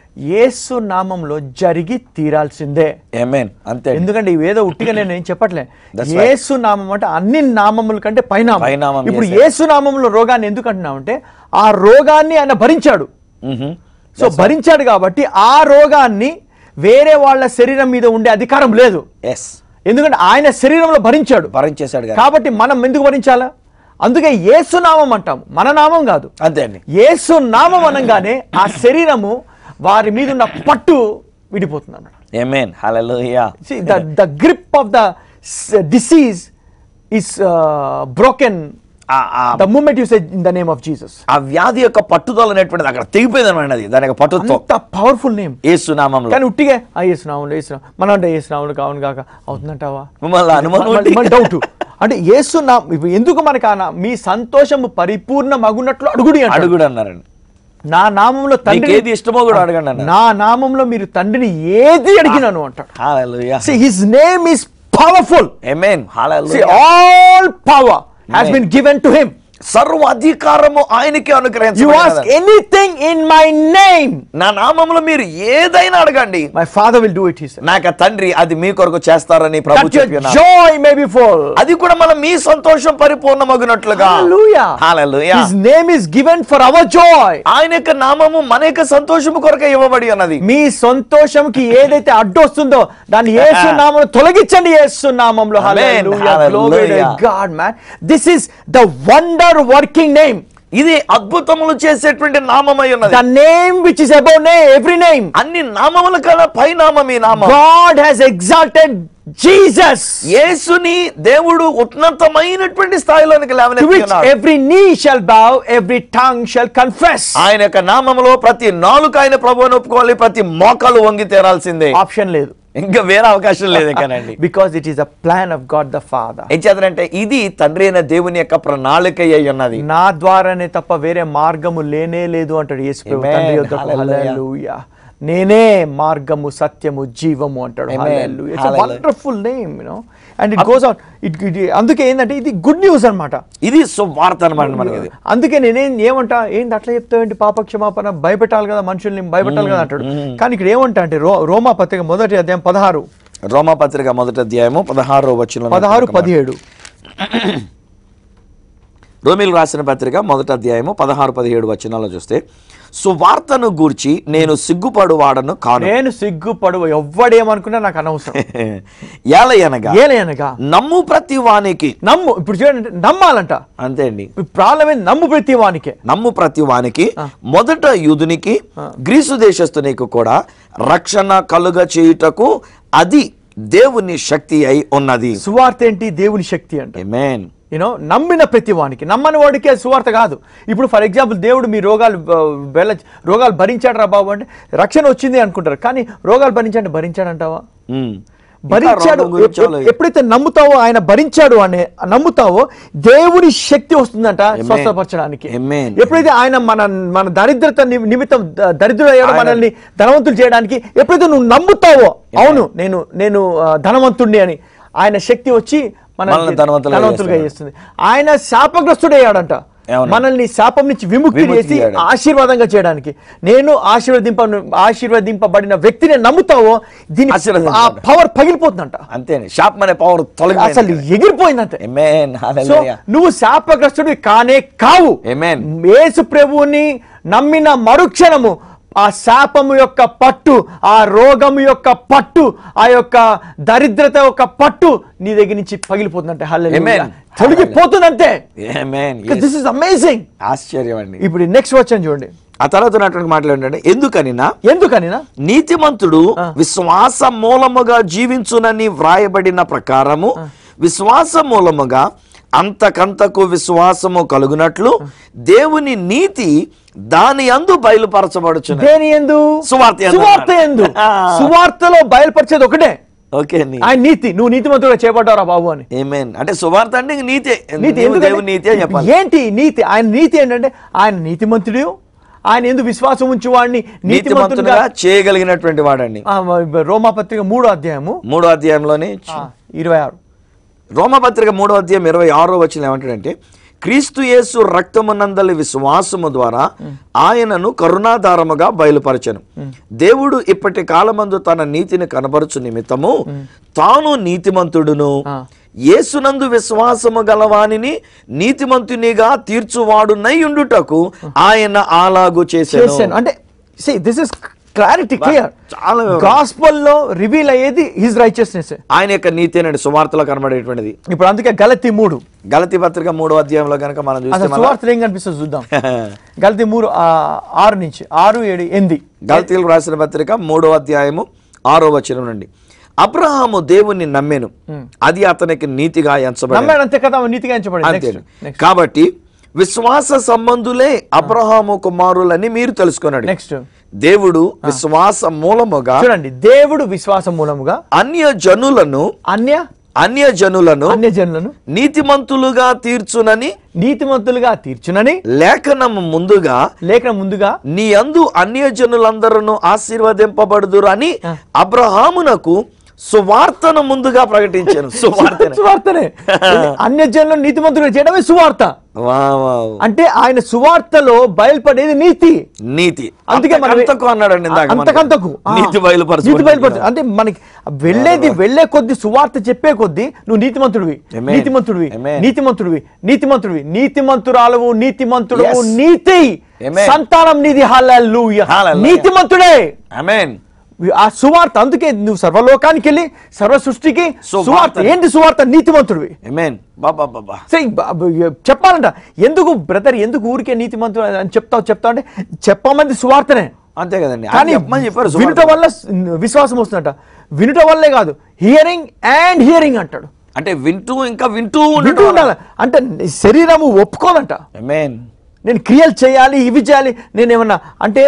యేసు నామంలో జరిగి తీరాల్సిందే అమేన్ అంతే అండి. ఎందుకంటే ఇవేదో ఉట్టిగా నేను ఏం చెప్పట్లే That's right. యేసు నామం అంటే అన్ని నామముల కంటే పైనామం పైనామం, ఇప్పుడు yes, యేసు నామంలో రోగాన్ని ఎందుకు అంటున్నామంటే ఆ రోగాన్ని ఆయన భరించాడు మ్హూ. సో భరించాడు కాబట్టి ఆ రోగాన్ని వేరే వాళ్ళ శరీరం మీద ఉండే అధికారం లేదు ఎస్ ఎందుకంటే ఆయన శరీరంలో భరించాడు భరించేశాడు కదా కాబట్టి మనం ఎందుకు భరించాలా అందుకే యేసు నామం అంటాం మన నామం కాదు అంతే అండి యేసు నామం అనగానే ఆ శరీరము వారి మీద ఉన్న పట్టు విడిపోతుంది అన్నమాట అమేన్ హల్లెలూయా See, the, the grip of the s- disease is uh, broken ఆ ఆ the moment you say in the name of Jesus. ఆ వ్యాధి యొక్క పట్టుదల అనేటువంటిది అక్కడ తెగిపోయింది అనమాట అది దాని యొక్క పట్టుతో అంత పవర్ఫుల్ నేమ్ ఏసు నామంలో కానీ ఉట్టిగా ఆ యేసునామంలో యేసునామం మనం అంటే యేసునామంలో కావును కాక అవుతుందంటావా మిమ్మల్ని అనుమానం ఉంటే- డౌట్ అంటే యేసు నా ఇప్పుడు ఎందుకు మనకు ఆ నా- మీ సంతోషము పరిపూర్ణ మగునట్లు అడుగుడి అంటాడు అడుగుడు అన్నారండి నా నామంలో మీకు తండ్రి ఏది ఇష్టమో కూడా అడగండి అన్నారు నా నామంలో మీరు తండ్రిని ఏది అడిగినాను అంటాడు హల్లెలూయా See, his name is powerful. Amen See, hallelujah all power has Amen. been given to him. సర్వ అధికారము ఆయనకే You ask అనుగ్రహించబడినది anything in my name, నా నామంలో మీరు ఏదైనా అడగండి my father will do it, he said. నాకు ఆ తండ్రి అది మీ కొరకు చేస్తారని ప్రభు That your చెప్పి ఉన్నారు. joy may be full. అది కూడా మనం మీ సంతోషం పరిపూర్ణమగునట్లుగా Hallelujah. Hallelujah His name is given for our joy. ఆయన యొక్క నామము మన యొక్క సంతోషము కొరకే ఇవ్వబడి ఉన్నది మీ సంతోషంకి ఏదైతే అడ్డు వస్తుందో దాన్ని యేసు నామం తొలగించండి యేసు నామంలో Amen. Hallelujah. Glory to Hallelujah. God, man. This is the wonder working name. ఇది అద్భుతములు చేసేటువంటి నామమై ఉన్నది The name which is above name, every name. అన్ని నామముల కన్నా పై నామం ఈ నామం God has exalted Jesus. యేసుని దేవుడు ఉన్నతమైనటువంటి స్థాయిలోనికి To లేవనెత్తి which ఉన్నాడు. every knee shall bow, every tongue shall confess. ఆయన యొక్క నామములో ప్రతి నాలుక ఆయన ప్రభువుని ఒప్పుకోవాలి ప్రతి మోకాలు వంగి తీరాల్సిందే ఆప్షన్ లేదు ఇంకా వేరే అవకాశం లేదు కానండి because it is a plan of God the father ఏం చేద్దంటే ఇది తండ్రి అయిన దేవుని యొక్క ప్రణాళిక అయి ఉన్నది నా ద్వారానే తప్ప వేరే మార్గము లేనే లేదు అంటాడు యేసు ప్రభు Amen. తండ్రి యొద్దకు. Hallelujah. Hallelujah. నేనే మార్గము సత్యము జీవము అంటాడు Amen. Hallelujah. Wonderful name you know and it goes out it అందుకే ఏంటంటే ఇది గుడ్ న్యూస్ అన్నమాట ఇది సువార్త అనమాట మనకి ఇది అందుకే నేనేం ఏమంటా ఏంటి అట్లా చెప్తావేంటి పాప క్షమాపణ భయపెట్టాలి కదా మనుషుల్ని భయపెట్టాలి కదా అంటాడు కానీ ఇక్కడ ఏమంటా అంటే రో రోమా పత్రిక మొదటి అధ్యాయం పదహారు రోమపత్రిక మొదటి అధ్యాయము పదహారో వచ్చిన పదహారు పదిహేడు రోమిల్ రాసిన పత్రిక మొదటి అధ్యాయము పదహారు పదిహేడు వచనాల్లో చూస్తే సువార్తను గూర్చి నేను సిగ్గుపడు వాడను కాను నేను సిగ్గుపడు ఎవ్వడేమనుకున్నా నాకు అనవసరం ఏలయనగా ఏలయనగా నమ్ము ప్రతి వానికి నమ్ము ఇప్పుడు చూడండి నమ్మాలంట అంతే అండి ప్రాబ్లం ఏంది నమ్ము ప్రతి వానికే నమ్ము ప్రతి వానికి మొదట యూదునికి గ్రీసు దేశస్థునికి కూడా రక్షణ కలుగ చేయుటకు అది దేవుని శక్తి అయి ఉన్నది సువార్త ఏంటి దేవుని శక్తి అంట Amen. యూనో నమ్మిన ప్రతి వానికి నమ్మని వాడికి అది సువార్త కాదు ఇప్పుడు ఫర్ ఎగ్జాంపుల్ దేవుడు మీ రోగాలు ఆ, వెళ్ళ రోగాలు భరించాడు రా బాబు అంటే రక్షణ వచ్చింది అనుకుంటారు కానీ రోగాలు భరించాడు భరించాడంటావా ఉమ్. భరించాడు ఇంకా రోగం గురించి ఎప్- ఎప్- ఎప్పుడైతే నమ్ముతావో ఆయన భరించాడు అనే నమ్ముతావో దేవుని శక్తి వస్తుందంట స్వస్థపరచడానికి Amen. ఎప్పుడైతే ఆయన మన మన దరిద్రత ని- నిమిత్తం ద- దరిద్రుడు అయ్యాడు మనల్ని ధనవంతులు చేయడానికి ఎప్పుడైతే నువ్వు నమ్ముతావో అవును నేను నేను ఆ, ధనవంతుణ్ణి అని ఆయన శక్తి వచ్చి మన మనల్ని ధనవంతులుగా ధనవంతులుగా చేస్తుంది ఆయన శాపగ్రస్తుడు అయ్యాడంట అవును. మనల్ని శాపం నుంచి విముక్తి విముక్తి చేసి చేయడానికి. ఆశీర్వాదంగా చేయడానికి నేను ఆశీర్వదింప ఆశీర్వదింపబడిన వ్యక్తిని నమ్ముతావో దీని ఆ ఆశీర్వదించబడ్డా. పవర్ పగిలిపోతుందంట అంతేనే శాపం అనే పవర్ అసలు తొలగి ఎగిరిపోయిందంతే Amen. So Hallelujah. నువ్వు శాపగ్రస్తుడివి కానే కావు Amen. యేసు ప్రభువుని నమ్మిన మరుక్షణము ఆ శాపము యొక్క పట్టు ఆ రోగము యొక్క పట్టు ఆ యొక్క దరిద్రత యొక్క పట్టు నీ దగ్గర నుంచి పగిలిపోతుందంటే హల్లెలూయా Amen. తొలగిపోతుందంటే Amen. Yes. This is amazing ఆశ్చర్యం అండి ఇప్పుడు నెక్స్ట్ వచ్చాను చూడండి ఆ తర్వాత ఉన్నటువంటి మాటలు ఏంటంటే ఎందుకనినా ఎందుకనినా నీతిమంతుడు విశ్వాస మూలముగా జీవించునని వ్రాయబడిన ప్రకారము విశ్వాస మూలముగా అంతకంతకు విశ్వాసము కలుగునట్లు దేవుని నీతి దాని అందు బయలుపరచబడుచున్నది దేని ఎందు సువార్త యందు. సువార్త ఎందు ఆ. సువార్తలో బయలుపరిచేది ఒకటే ఓకే అండి ఆయన నీతి నువ్వు నీతిమంతుడుగా చేపట్టారా బాబు అని ఏమేన్ అంటే సువార్త అంటే ఇంక నీతే నీతి నీవు ఎందుకంటే దేవుని నీతి అని చెప్పాలి ఏంటి నీతి ఆయన నీతి ఏంటంటే ఆయన నీతిమంతుడు ఆయన ఎందు విశ్వాసం ఉంచి వాడిని నీతిమంతుడుగా నీతిమంతునిగా చేయగలిగినటువంటి వాడండి ఆ, రోమాపత్రిక మూడో అధ్యాయము మూడో అధ్యాయంలోనే ఆ, ఇరవై ఆరు రోమపత్రిక మూడో అధ్యాయం ఇరవై ఆరో వచ్చిన ఏమంటాడంటే క్రీస్తు యేసు రక్తమునందలి విశ్వాసము ద్వారా ఆయనను కరుణాధారముగా బయలుపరచను దేవుడు ఇప్పటి కాలమందు తన నీతిని కనబరుచు నిమిత్తము తాను నీతిమంతుడును ఆ. యేసునందు విశ్వాసము గలవానిని నీతిమంతునిగా తీర్చువాడునై ఉండుటకు ఆయన అలాగు చేశాను చేశాను అంటే దిస్ ఇస్ క్లారిటీ క్లియర్ చాలా గాస్పల్ లో రివీల్ అయ్యేది హిజ్ రైచియస్నెస్ ఆయన యొక్క నీతి అనండి సువార్తలో కనబడేటువంటిది ఇప్పుడు అందుకే గలతి మూడు గలతి పత్రిక మూడో అధ్యాయంలో కనుక మనం చూస్తే అసలు మన- సువార్తలు ఏం కనిపిస్తుంది చూద్దాం గలతి మూడు ఆ, ఆరు నుంచి ఆరు ఏడు ఎనిమిది గల్తీలు రాసిన పత్రిక మూడో అధ్యాయము ఆరో వచనం నుండి అబ్రహాము దేవుని నమ్మెను అది అతనికి నీతిగా ఎంచబడి నమ్మాడు అంతే కదా నీతిగా ఎంచబడింది అంతే నెక్స్ట్ కాబట్టి విశ్వాస సంబంధులే అబ్రహాము కుమారులని మీరు తెలుసుకున్నాడు నెక్స్ట్ దేవుడు విశ్వాస మూలముగా చూడండి దేవుడు విశ్వాసం మూలముగా అన్య జనులను అన్య అన్య జనులను అన్య జనులను నీతిమంతులుగా తీర్చునని నీతిమంతులుగా తీర్చునని లేఖనము ముందుగా లేఖన ముందుగా నీ అందు అన్యజనులందరూ ఆశీర్వదింపబడుదురు అని అబ్రహామునకు సువార్తను ముందుగా ప్రకటించాను సువార్తను సువార్తనే అన్య జనులను నీతిమంతులుగా చేయడమే సువార్త వా, వా, వా. అంటే ఆయన సువార్తలో బయలుపడేది నీతి నీతి అందుకే మనం అంతకంతకు అన్నాడండి ఇందాక మనకి. అంతకంతకు ఆ. నీతి బయలుపరచు నీతి బయలుపరచు అంటే మనకి వెళ్ళేది వెళ్ళే కొద్ది సువార్త చెప్పే కొద్ది నువ్వు నీతిమంతుడివి Amen. నీతిమంతుడివి Amen. నీతిమంతుడివి నీతిమంతుడివి నీతిమంతురాలవు నీతిమంతుడవు Yes. నీతి Amen. సంతానం నీది హల్లెలూయా Hallelujah. నీతిమంతుడే అమేన్ ఆ సువార్త అందుకే నువ్వు సర్వలోకానికి వెళ్ళి సర్వ సృష్టికి సువార్త. సువార్త ఏంటి సువార్త నీతిమంతుడివి అమేన్ బాబా బాబా సే బ- బ- చెప్పాలంట ఎందుకు బ్రదర్ ఎందుకు ఊరికే నీతిమంతుడు అని చెప్తావు చెప్తావు అంటే చెప్పమంది సువార్తనే అంతే కదండి కానీ ఆయన చెప్పమని చెప్పారు వినుట సువార్త. వల్ల స్- విశ్వాసం వస్తుందట వినుట వల్లే కాదు హియరింగ్ అండ్ హియరింగ్ అంటాడు అంటే వింటూ ఇంకా వింటూ వింటూ ఉండాలి అంటే నీ శరీరము ఒప్పుకోదంట అమేన్ నేను క్రియలు చేయాలి ఇవి చేయాలి నేను ఏమన్నా అంటే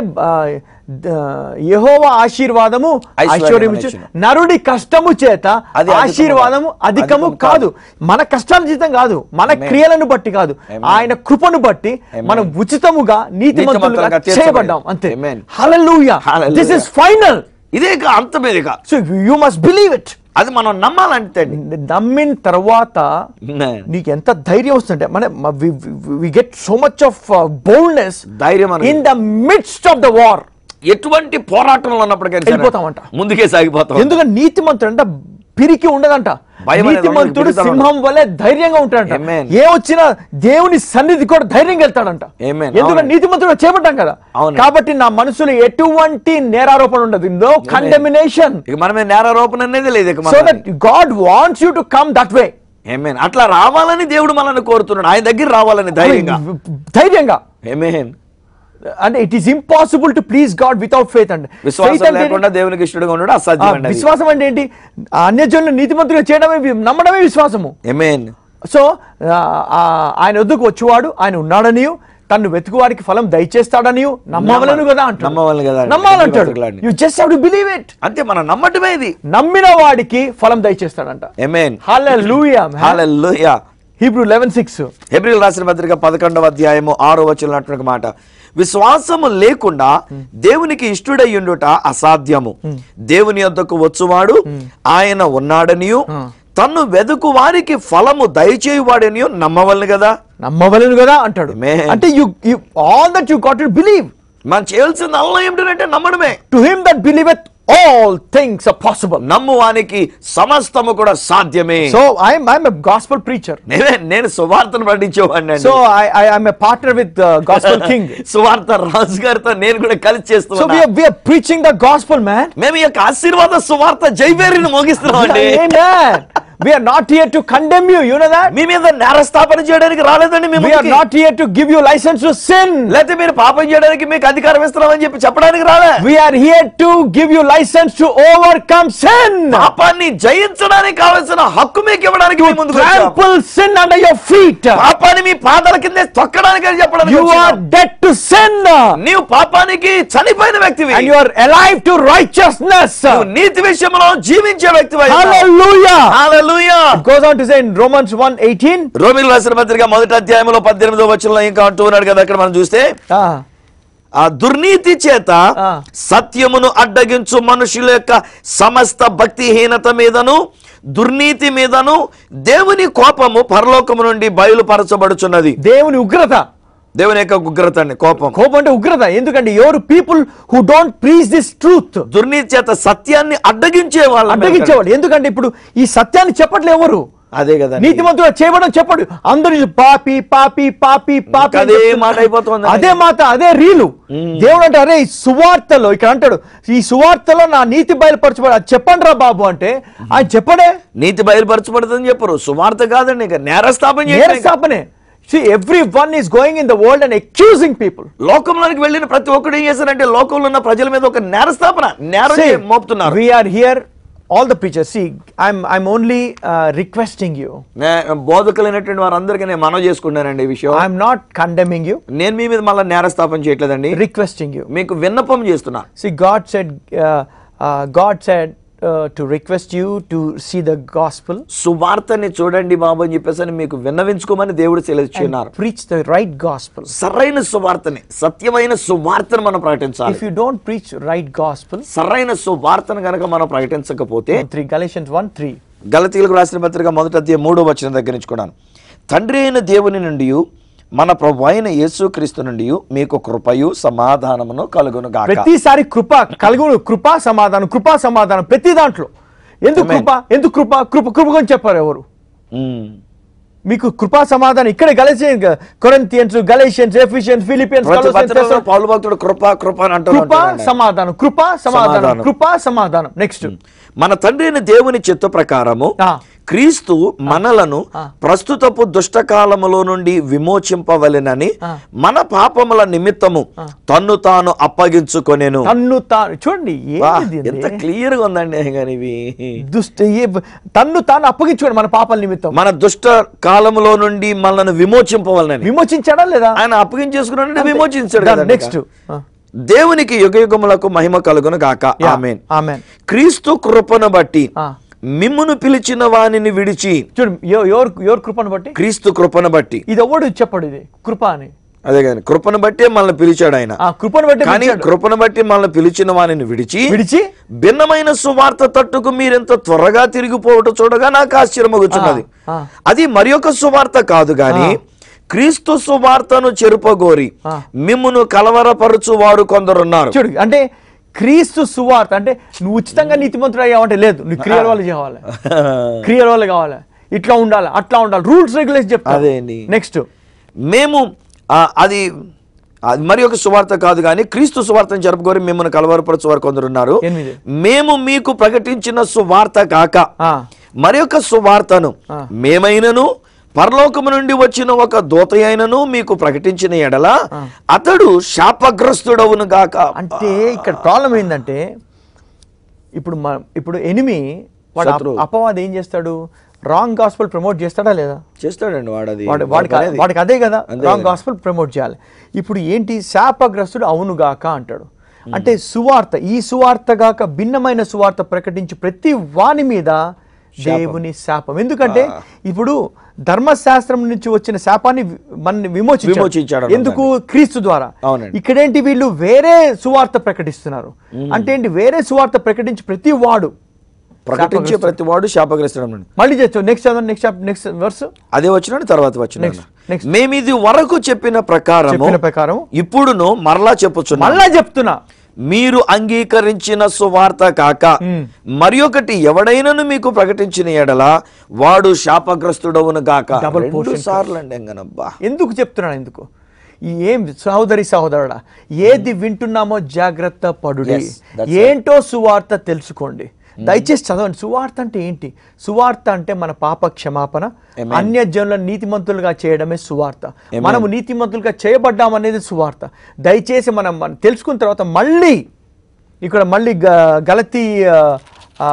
యహోవ ఆశీర్వాదము ఐశ్వర్యము ఐశ్వర్యం ఇచ్చు. ఇచ్చును. నరుడి కష్టము చేత అది అధికము ఆశీర్వాదము కాదు. అధికము అధికము కాదు మన కష్టాల జీతం కాదు మన Amen. క్రియలను బట్టి కాదు Amen. ఆయన కృపను బట్టి Amen. మనం ఉచితముగా నీతిమంతులుగా నీతిమంతులుగా తీర్చబడి. చేయబడ్డాం అంతే Amen. Hallelujah Hallelujah. This is final ఇదే ఇక అంతమే ఇక so you must believe it అది మనం నమ్మాలంటే అండి. నమ్మిన తర్వాత Amen. నీకు ఎంత ధైర్యం వస్తుంటే మన we get so much of boldness ధైర్యం అనేది in the midst of the war ఎటువంటి పోరాటంలో ఉన్నప్పటికీ వెళ్ళిపోతామంట. ముందుకే సాగిపోతాం ఎందుకంటే నీతిమంతుడు అంటే పిరికి ఉండదంట భయం అనేది నీతిమంతుడు ఉండదు, పిరికితనం సింహం వలె ధైర్యంగా ఉంటాడంట Amen. ఏ వచ్చినా దేవుని సన్నిధి కూడా ధైర్యంగా వెళ్తాడంట Amen. ఎందుకంటే అవునండి. నీతిమంతుడు చేపట్టాం కదా అవునండి. కాబట్టి నా మనసులో ఎటువంటి నేరారోపణ ఉండదు నో కండమినేషన్ ఇక మనమే నేరారోపణ అనేది లేదు ఇక సో మనకి. That God wants you to come that way Amen. అట్లా రావాలని దేవుడు మనల్ని కోరుతున్నాడు ఆయన దగ్గర రావాలని ధైర్యంగా ధైర్యంగా ఏమేన్ అంటే it is impossible to please God without faith అండి Faith విశ్వాసం అంటే లేకుండా దేవునికి ఇష్టడుగా ఉండడం ఆ, అసాధ్యం అండి విశ్వాసం అంటే ఏంటి అన్యజనులు నీతిమంతులుగా చేయడమే వి- నమ్మడమే విశ్వాసము ఎమేన్ సో ఆ, ఆ, ఆయన వద్దకు వచ్చేవాడు ఆయన ఉన్నాడనియు తను వెతుకు వారికి ఫలం దయచేస్తాడని నమ్మవలను కదా అంటాడు నమ్మవలెను కదా అంటాడు. నమ్మాలంటాడు వెతుకులాడిని. You just have to believe it అంతే మనం నమ్మటమే ఇది నమ్మిన వాడికి ఫలం దయచేస్తాడంట ఎమేన్ హల్లెలూయా హల్లెలూయా హీబ్రూ 11:6 హెబ్రిల్ రాసిన పత్రిక పదకొండవ అధ్యాయము ఆరో వచ్చినటువంటి మాట విశ్వాసము లేకుండా దేవునికి ఇష్టడయ్యుండుట అసాధ్యము దేవుని యొద్దకు వచ్చువాడు ఆయన ఉన్నాడనియు తన్ను వెదుకు వారికి ఫలము దయచేయువాడనియు నమ్మవలను కదా నమ్మవలను కదా అంటాడు Amen. అంటే you you all that you got to believe మనం చేయాల్సింది అల్లం ఏమిటంటే నమ్మడమే to him that believeth all things are possible నమ్మువానికి సమస్తము కూడా సాధ్యమే so I'm I'm a gospel preacher నేనే నేను సువార్తను పండించేవాడిని so I I I'm a partner with gospel king సువార్త రాజు గారితో నేను కూడా కలిసి సో చేస్తున్నా we are we are preaching the gospel man మేము ఈ యొక్క ఆశీర్వాద సువార్త జైవేరిని మోగిస్తున్నాం అండి Amen. We are not here to condemn you. You know that? మీ మీద నేరస్థాపన చేయడానికి రాలేదండి మేము We are not here to give you license to sin. లేకపోతే మీరు పాపం చేయడానికి మీకు అధికారం ఇస్తున్నామని చెప్పి చెప్పడానికి రాలే We are here to give you license to overcome sin. పాపాన్ని జయించడానికి కావలసిన హక్కు మీకు ఇవ్వడానికి మీ ముందుకు వచ్చాం. Trample sin under your feet. పాపాన్ని మీ పాదాల కిందే తొక్కడానికి అని చెప్పడానికి You are వచ్చాం. dead to sin. నీవు పాపానికి చనిపోయిన వ్యక్తివి And you are alive to righteousness. నువ్వు నీతి విషయంలో జీవించే వ్యక్తివి Hallelujah. It goes on to say in Romans 1 18. రోమిల్ రాసిన పత్రిక మొదటి అధ్యాయంలో పద్దెనిమిదో వచనంలో ఇంకా అంటూ ఉన్నాడు కదా అక్కడ మనం చూస్తే Ah. ఆ దుర్నీతి చేత ఆ. సత్యమును అడ్డగించు మనుషుల యొక్క సమస్త భక్తిహీనత మీదను దుర్నీతి మీదను దేవుని కోపము పరలోకము నుండి బయలుపరచబడుచున్నది దేవుని ఉగ్రత దేవుని యొక్క ఉగ్రత అండి కోపం కోపం అంటే ఉగ్రత ఎందుకంటే ఎవరు people who don't preach this truth దుర్నీతి చేత సత్యాన్ని అడ్డగించే వాళ్ళు అడ్డగించేవాడు ఎందుకంటే ఇప్పుడు ఈ సత్యాన్ని చెప్పట్లే ఎవరు అదే కదా నీతిమంతుడు చేయడం చెప్పడు అందరూ ఇది పాపి పాపి పాపి పాపి అని అదే చెప్తున్నారు. మాట అయిపోతుంది. అదే మాట అదే రీలు దేవుడు అంటే అరే ఈ సువార్తలో ఇక్కడ అంటాడు ఈ సువార్తలో నా నీతి బయలుపరచబడి అది చెప్పండి రా బాబు అంటే ఆయన చెప్పడే నీతి బయలుపరచబడుతుందని చెప్పరు సువార్త కాదండి ఇక నేరస్థాపన నేర చేయడం ఇక. స్థాపనే everyone is going in the world and accusing people లోకంలోనికి వెళ్ళిన ప్రతి ఒక్కడు ఏం చేశారంటే లోకంలో ఉన్న ప్రజల మీద ఒక నేరస్థాపన నేరం చే- మోపుతున్నారు we are here all the preachers see i'm i'm only uh, requesting you నే- బోధకులైనటువంటి వారందరికీ నేను మనవి చేసుకున్నానండి ఈ విషయం i'm not condemning you నేను మీ మీద మళ్ళీ నేరస్థాపన చేయట్లేదండి requesting you మీకు విన్నపం చేస్తున్నా see god said uh, uh, god said uh, to request you to see the gospel సువార్తని చూడండి బాబు అని చెప్పేసి అని మీకు విన్నవించుకోమని దేవుడు సెలవుచున్నారు and preach the right gospel సరైన సువార్తని సత్యమైన సువార్తను మనం ప్రకటించాలి if you don't preach right gospel సరైన సువార్తను కనుక మనం ప్రకటించకపోతే 3 galatians 1 3 గలతీలకు రాసిన పత్రిక మొదటి అధ్యాయం మూడో వచ్చిన దగ్గర నుంచి కూడాను తండ్రి అయిన దేవుని నుండి మన ప్రభు అయిన యేసుక్రీస్తు నుండి మీకు కృపయు సమాధానమును కలుగును గాక ప్రతిసారి కృప కలుగును కృప సమాధానం కృప సమాధానం ప్రతి దాంట్లో ఎందుకు Amen. కృప ఎందుకు కృప కృప కృప గురించి చెప్పారు ఎవరు ఉమ్. మీకు కృపా సమాధానం ఇక్కడ Galatian Corinthians Galatians Ephesians Philippians ప్రతి పత్రికలో పౌలు భక్తుడు కృప కృప అని అంటూ కృప ఉంటాడండి. సమాధానం కృప సమాధానం సమాధానం. కృప సమాధానం నెక్స్ట్ మన తండ్రి అయిన దేవుని చిత్త ప్రకారము ఆ. క్రీస్తు మనలను ఆ. ప్రస్తుతపు దుష్టకాలములో నుండి విమోచింపవలెనని ఆ. మన పాపముల నిమిత్తము తన్ను తాను అప్పగించుకొనెను తన్ను తాను చూడండి వా, ఏంది ఇది? ఎంత క్లియర్ గా ఉందండి కానీ ఇవి దుష్ట ఏ- తన్ను తాను అప్పగించుకోండి మన పాపాల నిమిత్తం మన దుష్ట కాలములో నుండి మనల్ని విమోచింపవలనని విమోచించాడా లేదా ఆయన అప్పగించేసుకున్నాడు విమోచించాడు కదండి నెక్స్ట్ ఇక. దేవునికి యుగ యుగములకు మహిమ కలుగును గాక ఆమెన్ ఆమెన్ క్రీస్తు కృపను బట్టి ఆ. మిమ్మును పిలిచిన వానిని విడిచి చూడు ఎవ- ఎవరు ఎవరు కృపను బట్టి క్రీస్తు కృపను బట్టి ఇది ఎవడు చెప్పాడు ఇది కృప అని అదే కానీ కృపను బట్టే మనల్ని పిలిచాడు ఆయన ఆ కృపను బట్టి కానీ పిలిచాడు. కృపను బట్టి మనల్ని పిలిచిన వానిని విడిచి విడిచి భిన్నమైన సువార్త తట్టుకు మీరెంత త్వరగా తిరిగిపోవటం చూడగా నాకు ఆశ్చర్యమగుచున్నది ఆ, ఆ. అది మరి ఒక సువార్త కాదు గాని క్రీస్తు సువార్తను చెరుపగోరి ఆ. మిమ్మును కలవరపరుచు వారు కొందరున్నారు చూడు అంటే క్రీస్తు సువార్త అంటే నువ్వు ఉచితంగా నీతిమంతుడు అయ్యావంటే లేదు నువ్వు క్రియల వల్ల కావాలి క్రియల వల్ల కావాలి ఇట్లా ఉండాలి అట్లా ఉండాలి రూల్స్ రెగ్యులేషన్ చెప్తా అదే అండి. నెక్స్ట్ మేము ఆ, అది అది మరి ఒక సువార్త కాదు కానీ క్రీస్తు సువార్తను జరుపుకోరి మిమ్మల్ని కలవరపరచు వారు కొందరున్నారు ఎనిమిది. మేము మీకు ప్రకటించిన సువార్త కాక ఆ. మరి ఒక సువార్తను ఆ. మేమైనను పరలోకము నుండి వచ్చిన ఒక దూత అయినను మీకు ప్రకటించిన ఎడల అతడు శాపగ్రస్తుడవును గాక అంటే ఇక్కడ ప్రాబ్లం ఏంటంటే ఇప్పుడు మన ఇప్పుడు ఎనిమి వాడు శత్రువు. అప- అపవాది ఏం చేస్తాడు రాంగ్ గాస్పల్ ప్రమోట్ చేస్తాడా లేదా చేస్తాడండి వాడు అది వాడు వాడికి వాడి పని అది. వాడికి అదే కదా అంతే రాంగ్ కదా. గాస్పల్ ప్రమోట్ చేయాలి ఇప్పుడు ఏంటి శాపగ్రస్తుడు అవునుగాక అంటాడు అంటే సువార్త ఈ సువార్త గాక భిన్నమైన సువార్త ప్రకటించి ప్రతి వాని మీద దేవుని శాపం ఎందుకంటే ఇప్పుడు ధర్మశాస్త్రం నుంచి వచ్చిన శాపాన్ని వి- మనని విమోచించాడు విమోచించాడు అన్నమాట. ఎందుకు క్రీస్తు ద్వారా అవునండి. ఇక్కడేంటి వీళ్ళు వేరే సువార్త ప్రకటిస్తున్నారు అంటే ఏంటి వేరే సువార్త ప్రకటించి ప్రతి వాడు ప్రకటించే ప్రతి వాడు శాపగ్రస్తుడు మళ్ళీ చదువు నెక్స్ట్ చదవండి నెక్స్ట్ నెక్స్ట్ వర్స్ అదే వచ్చినాడు తర్వాత వచ్చిన next. మేమిది వరకు చెప్పిన ప్రకారము చెప్పిన ప్రకారం ఇప్పుడును మరలా చెప్పుచున్నాం మళ్ళా చెప్తున్నా మీరు అంగీకరించిన సువార్త కాక మరి ఒకటి ఎవడైనను మీకు ప్రకటించిన ఎడల వాడు శాపగ్రస్తుడవును గాక Double రెండు portion సార్లు అండి ఎంగనబ్బా ఎందుకు చెప్తున్నాను ఎందుకు ఈ ఏం సహోదరి సహోదరుడా ఏది వింటున్నామో జాగ్రత్త పడుడి Yes, that's ఏంటో సువార్త తెలుసుకోండి దయచేసి చదవండి సువార్త అంటే ఏంటి సువార్త అంటే మన పాప క్షమాపణ Amen. అన్య జనులను నీతిమంతులుగా చేయడమే సువార్త మనము నీతిమంతులుగా చేయబడ్డామనేది సువార్త దయచేసి మనం మనం తెలుసుకున్న తర్వాత మళ్ళీ ఇక్కడ మళ్ళీ గ- గలతీ ఆ, ఆ,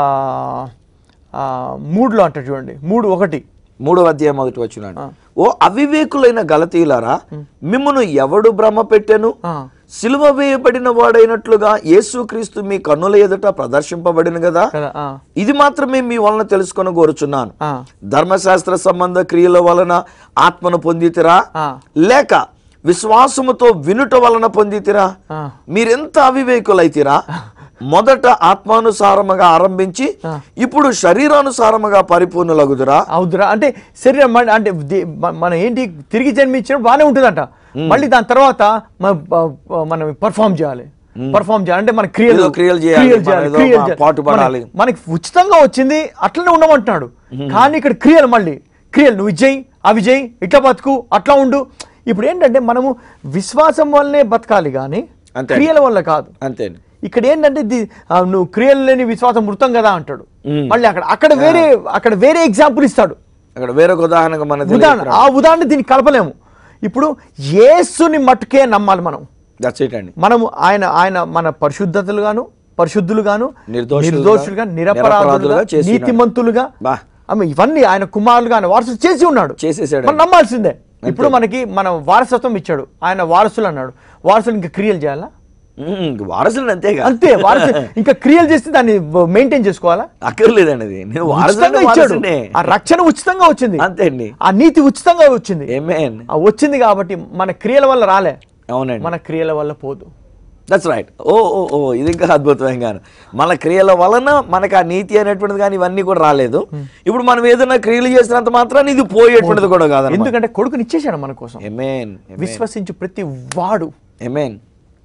ఆ, మూడులో అంటారు చూడండి మూడు ఒకటి మూడవ అధ్యాయం మొదటి వచ్చినాడు ఓ అవివేకులైన గలతీలారా మిమ్మను ఎవడు భ్రమ పెట్టెను ఆ. సిలువ వేయబడిన వాడైనట్లుగా యేసుక్రీస్తు మీ కన్నుల ఎదుట ప్రదర్శింపబడిన కదా కదా ఆ, ఇది మాత్రమే మీ వలన తెలుసుకొని కోరుచున్నాను ఆ, ధర్మశాస్త్ర సంబంధ క్రియల వలన ఆత్మను పొందితిరా ఆ, లేక విశ్వాసముతో వినుట వలన పొందితిరా ఆ. మీరెంత అవివేకులైతిరా మొదట ఆత్మానుసారముగా ఆరంభించి ఇప్పుడు శరీరానుసారముగా పరిపూర్ణులగుదురా అవుదురా అంటే శరీరం మన- అంటే ది- మ- మనం ఏంటి తిరిగి జన్మించడం బాగానే ఉంటుందంట మళ్ళీ దాని తర్వాత మ- ప- మనం పర్ఫామ్ చేయాలి పర్ఫామ్ చేయాలి అంటే మన క్రియలు ఏదో క్రియలు చేయాలి, క్రియలు మనం చేయాలి, ఏదో క్రియలు మా చేయాలి. పాటు పడాలి. మన- మనకి ఉచితంగా వచ్చింది అట్లనే ఉండమంటున్నాడు కానీ ఇక్కడ క్రియలు మళ్ళీ క్రియలు నువ్వు ఇది చేయి అవి చేయి ఇట్లా బతుకు అట్లా ఉండు ఇప్పుడు ఏంటంటే మనము విశ్వాసం వల్లనే బతకాలి కానీ అంతే. క్రియల వల్ల కాదు అంతే ఇక్కడ ఏంటంటే ది- ఆ, నువ్వు క్రియలు లేని విశ్వాసం మృతం కదా అంటాడు మళ్ళీ అక్కడ అక్కడ వేరే అక్కడ వేరే ఎగ్జాంపుల్ ఇస్తాడు అక్కడ వేరొక ఉదాహరణగా మన ఉదాహరణ ఆ ఉదాహరణ దీన్ని కలపలేము ఇప్పుడు యేసుని మట్టుకే నమ్మాలి మనం దట్స్ ఇట్ అండి మనము ఆయన ఆయన మన పరిశుద్ధతలుగాను పరిశుద్ధులుగాను నిర్దోషులుగా, నిర్దోషులుగా నిరపరాధులుగా నిరపరాధులుగా చేసి ఉన్నాడు. నీతిమంతులుగా బా. ఆమె ఇవన్నీ ఆయన కుమారులుగా ఆయన వారసులు చేసి ఉన్నాడు చేసేసాడు మనం నమ్మాల్సిందే ఇప్పుడు మనకి మన వారసత్వం ఇచ్చాడు ఆయన వారసులు అన్నాడు వారసులు ఇంకా క్రియలు చేయాలా మ్మ్, వారసులు అంతేగా అంతే వారసు ఇంకా క్రియలు చేస్తే దాన్ని మెయింటైన్ చేసుకోవాలా అక్కర్లేదండి అది నేను ఉచితంగా వారసులు ఇచ్చాడు వారసునే ఆ రక్షణ ఉచితంగా వచ్చింది అంతే అండి ఆ నీతి ఉచితంగా వచ్చింది ఏమేన్ ఆ వచ్చింది కాబట్టి మన క్రియల వల్ల రాలే అవునండి మన క్రియల వల్ల పోదు దట్స్ రైట్ ఓ ఓ ఓ ఇది ఇంకా అద్భుతమైనగాను మన క్రియల వలన మనకు ఆ నీతి అనేటువంటిది కానీ ఇవన్నీ కూడా రాలేదు ఇప్పుడు మనం ఏదైనా క్రియలు చేసినంత మాత్రాన్ని ఇది పోయేటువంటిది కూడా కాదు ఎందుకంటే కొడుకుని ఇచ్చేసాడు మన కోసం ఎమేన్ విశ్వసించు ప్రతి వాడు amen